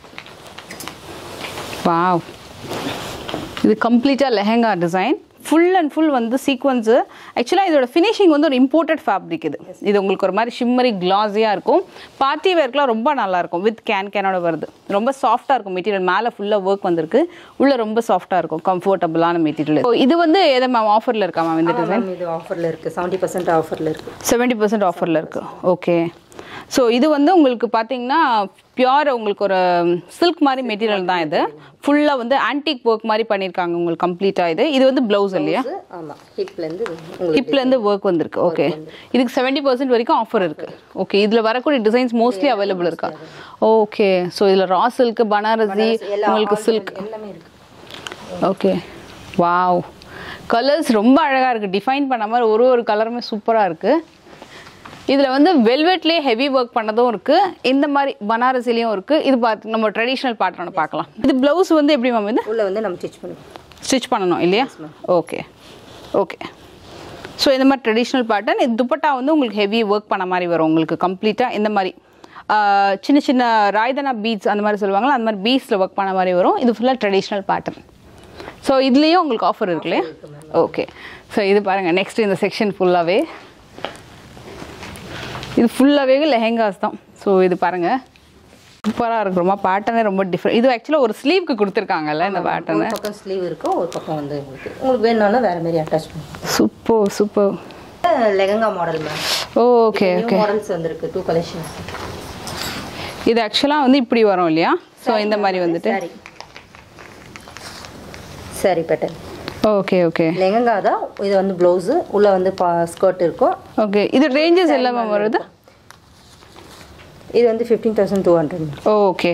வாவ் இது கம்ப்ளீட்டாக lehenga design full and full வந்து சீக்வன்ஸு ஆக்சுவலாக இதோட ஃபினிஷிங் வந்து ஒரு இம்போர்ட்டட் ஃபேப்ரிக் இது இது உங்களுக்கு ஒரு மாதிரி ஷிம்மரி கிளாஸியாக இருக்கும் பார்ட்டி வேர்க்கெலாம் ரொம்ப நல்லா இருக்கும் வித் கேன் கேனோட வருது ரொம்ப சாஃப்டாக இருக்கும் மெட்டீரியல் மேலே ஃபுல்லாக ஒர்க் வந்திருக்கு உள்ள ரொம்ப சாஃப்டாக இருக்கும் கம்ஃபர்டபுளான மெட்டீரியல் இது வந்து எதை மேம் ஆஃபரில் இருக்கா மேம் இந்த டிசைன் மேம் இது ஆஃபரில் இருக்குது செவன்ட்டி பர்சன்ட் ஆஃபரில் இருக்குது செவன்ட்டி பர்சன்ட் ஆஃபரில் இருக்குது ஓகே ஸோ இது வந்து உங்களுக்கு பார்த்தீங்கன்னா பியூர் உங்களுக்கு ஒரு சில்க் மாதிரி மெட்டீரியல் தான் இது ஃபுல்லாக வந்து ஆன்டிக் ஒர்க் மாதிரி பண்ணியிருக்காங்க உங்களுக்கு கம்ப்ளீட்டாக இது இது வந்து ப்ளவுஸ் இல்லையா ஆமாம் ஹிப்லேருந்து உங்களுக்கு ஹிப்லேருந்து ஒர்க் வந்திருக்கு ஓகே இதுக்கு செவன்ட்டி பர்சன்ட் வரைக்கும் ஆஃபர் இருக்குது ஓகே இதில் வரக்கூடிய டிசைன்ஸ் மோஸ்ட்லி அவைலபிள் இருக்கா ஓகே ஸோ இதில் ரா சில்க் பனாரசி எல்லா உங்களுக்கு all சில்க் எல்லாமே இருக்குது ஓகே வாவ் கலர்ஸ் ரொம்ப அழகாக இருக்குது டிஃபைன் பண்ண மாதிரி ஒரு ஒரு கலருமே சூப்பராக இருக்குது இதில் வந்து வெல்வெட்லேயே ஹெவி ஒர்க் பண்ணதும் இருக்குது இந்த மாதிரி பனாரசிலையும் இருக்குது இது பார்த்து நம்ம ட்ரெடிஷ்னல் பேட்டர்னை பார்க்கலாம் இது ப்ளவுஸ் வந்து எப்படி மேம் இது உள்ளே வந்து நம்ம ஸ்டிச் பண்ணுவோம் ஸ்டிச் பண்ணணும் இல்லையா ஓகே ஓகே ஸோ இந்த மாதிரி ட்ரெடிஷ்னல் பேட்டர்ன் இது துப்பட்டா வந்து உங்களுக்கு ஹெவி ஒர்க் பண்ண மாதிரி வரும் உங்களுக்கு கம்ப்ளீட்டாக இந்த மாதிரி ஆஹ், சின்ன சின்ன ராய்தனா பீட்ஸ் அந்த மாதிரி சொல்லுவாங்களா அந்த மாதிரி பீட்ஸில் ஒர்க் பண்ண மாதிரி வரும் இது ஃபுல்லாக ட்ரெடிஷ்னல் பேட்டர்ன் ஸோ இதுலேயும் உங்களுக்கு ஆஃபர் இருக்கு இல்லையா ஓகே ஸோ இது பாருங்கள் நெக்ஸ்ட் இந்த செக்ஷன் ஃபுல்லாகவே இது ஃபுல்லாகவே லெஹெங்காஸ் தான் ஸோ இது பாருங்கள் சூப்பராக இருக்கு ரொம்ப பேட்டர்னே ரொம்ப டிஃப்ரெண்ட் இது ஆக்சுவலாக ஒரு ஸ்லீவ்க்கு கொடுத்துருக்காங்கல்ல இந்த பேட்டர்னு ஒரு பக்கம் ஸ்லீவ் இருக்கும் ஒரு பக்கம் வந்து உங்களுக்கு உங்களுக்கு வேணும்னா வேறு மாதிரி அட்டாச் பண்ணுவோம் super super lehenga model ma'am okay new okay models வந்திருக்கு டூ கலெக்ஷன்ஸ் இது ஆக்சுவலாக வந்து இப்படி வரும் இல்லையா ஸோ இந்த மாதிரி வந்துட்டு sari sari pattern okay okay lehenga தான் இது வந்து ப்ளவுஸு உள்ளே வந்து பா ஸ்கர்ட் இருக்கும் ஓகே இது ரேஞ்சஸ் எல்லாமே வருது இது வந்து fifteen thousand two hundred okay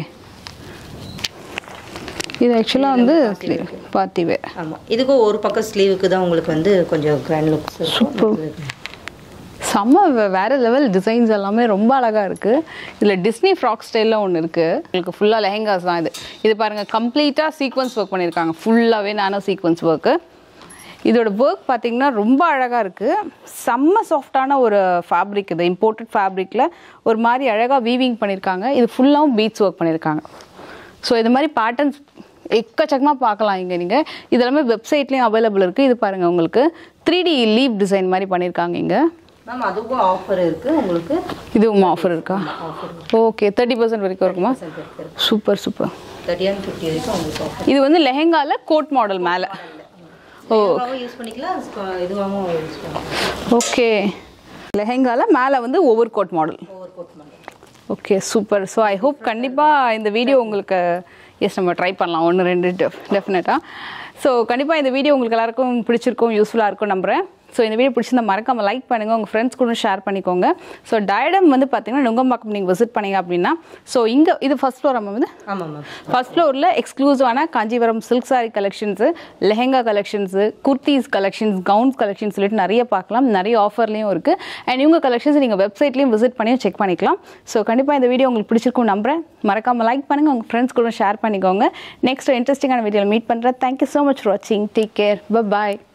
இது ஆக்சுவலாக வந்து பார்த்தி வேர் ஆமாம் இதுக்கும் ஒரு பக்கம் ஸ்லீவுக்கு தான் உங்களுக்கு வந்து கொஞ்சம் கிராண்ட் லுக்ஸ் Super. செம்ம வே- வேற லெவல் டிசைன்ஸ் எல்லாமே ரொம்ப அழகாக இருக்குது இதில் டிஸ்னி ஃப்ராக் ஸ்டைலில் ஒன்று இருக்குது உங்களுக்கு ஃபுல்லாக லெஹெங்காஸ் தான் இது இது பாருங்கள் கம்ப்ளீட்டாக சீக்வன்ஸ் ஒர்க் பண்ணியிருக்காங்க ஃபுல்லாகவே நானோ சீக்வன்ஸ் ஒர்க்கு இதோட ஒர்க் பார்த்தீங்கன்னா ரொம்ப அழகாக இருக்குது செம்ம சாஃப்டான ஒரு ஃபேப்ரிக் இது இம்போர்ட்டட் ஃபேப்ரிக்கில் ஒரு மாதிரி அழகாக வீவிங் பண்ணியிருக்காங்க இது ஃபுல்லாகவும் பீட்ஸ் ஒர்க் பண்ணியிருக்காங்க ஸோ இது மாதிரி பேட்டர்ன்ஸ் எக்கச்சக்கமாக பார்க்கலாம் இங்கே நீங்கள் இது எல்லாமே வெப்சைட்லேயும் அவைலபிள் இருக்குது இது பாருங்கள் உங்களுக்கு த்ரீ டி லீவ் டிசைன் மாதிரி பண்ணியிருக்காங்க இங்கே மேம் அதுக்கும் ஆஃபர் இருக்குது உங்களுக்கு இதுவும் ஆஃபர் இருக்கா ஓகே தேர்ட்டி பர்சன்ட் வரைக்கும் இருக்குமா super super thirty and fifty வரைக்கும் உங்களுக்கு ஆஃபர் இது வந்து லெஹெங்கால கோட் மாடல் மேலே ஓ யூஸ் பண்ணிக்கலாம் ஸ்க- இதுவாகவும் யூஸ் பண்ணிக்கலாம் ஓகே லெஹெங்கால மேலே வந்து over coat model over coat பண்ணி okay super so I hope கண்டிப்பாக இந்த வீடியோ உங்களுக்கு எஸ் நம்ம ட்ரை பண்ணலாம் ஒன்று ரெண்டு டெஃபினட்டாக ஸோ கண்டிப்பாக இந்த வீடியோ உங்களுக்கு எல்லாருக்கும் பிடிச்சிருக்கும் யூஸ்ஃபுல்லாக இருக்கும் நம்புறேன் ஸோ இந்த வீடியோ பிடிச்சிருந்தா மறக்காம லைக் பண்ணுங்கள் உங்கள் ஃப்ரெண்ட்ஸ் கூட ஷேர் பண்ணிக்கோங்க ஸோ டயடம் வந்து பார்த்தீங்கன்னா நுங்கம்பாக்கம் நீங்கள் விசிட் பண்ணீங்க அப்படின்னா ஸோ இங்கே இது ஃபஸ்ட் ஃப்ளோர் நம்ம வந்து ஆமாம் மேம் ஃபர்ஸ்ட் ஃப்ளோரில் எக்ஸ்க்ளூசிவான Kanchipuram silk sari collections lehenga collections kurtis collections gowns collections சொல்லிட்டு நிறைய பார்க்கலாம் நிறைய ஆஃபர்லேயும் இருக்குது அண்ட் இவங்க கலெக்ஷன்ஸ் நீங்கள் வெப்சைட்லேயும் விசிட் பண்ணியும் செக் பண்ணிக்கலாம் ஸோ கண்டிப்பாக இந்த வீடியோ உங்களுக்கு பிடிச்சிருக்கும் நம்புறேன் மறக்காமல் லைக் பண்ணுங்கள் உங்கள் ஃப்ரெண்ட்ஸ் கூட ஷேர் பண்ணிக்கோங்க நெக்ஸ்ட் இன்ட்ரெஸ்டிங்கான வீடியோவில் மீட் பண்ணுறேன் தேங்க்யூ ஸோ மச் ஃபார் வாட்சிங் டேக் கேர் பாய்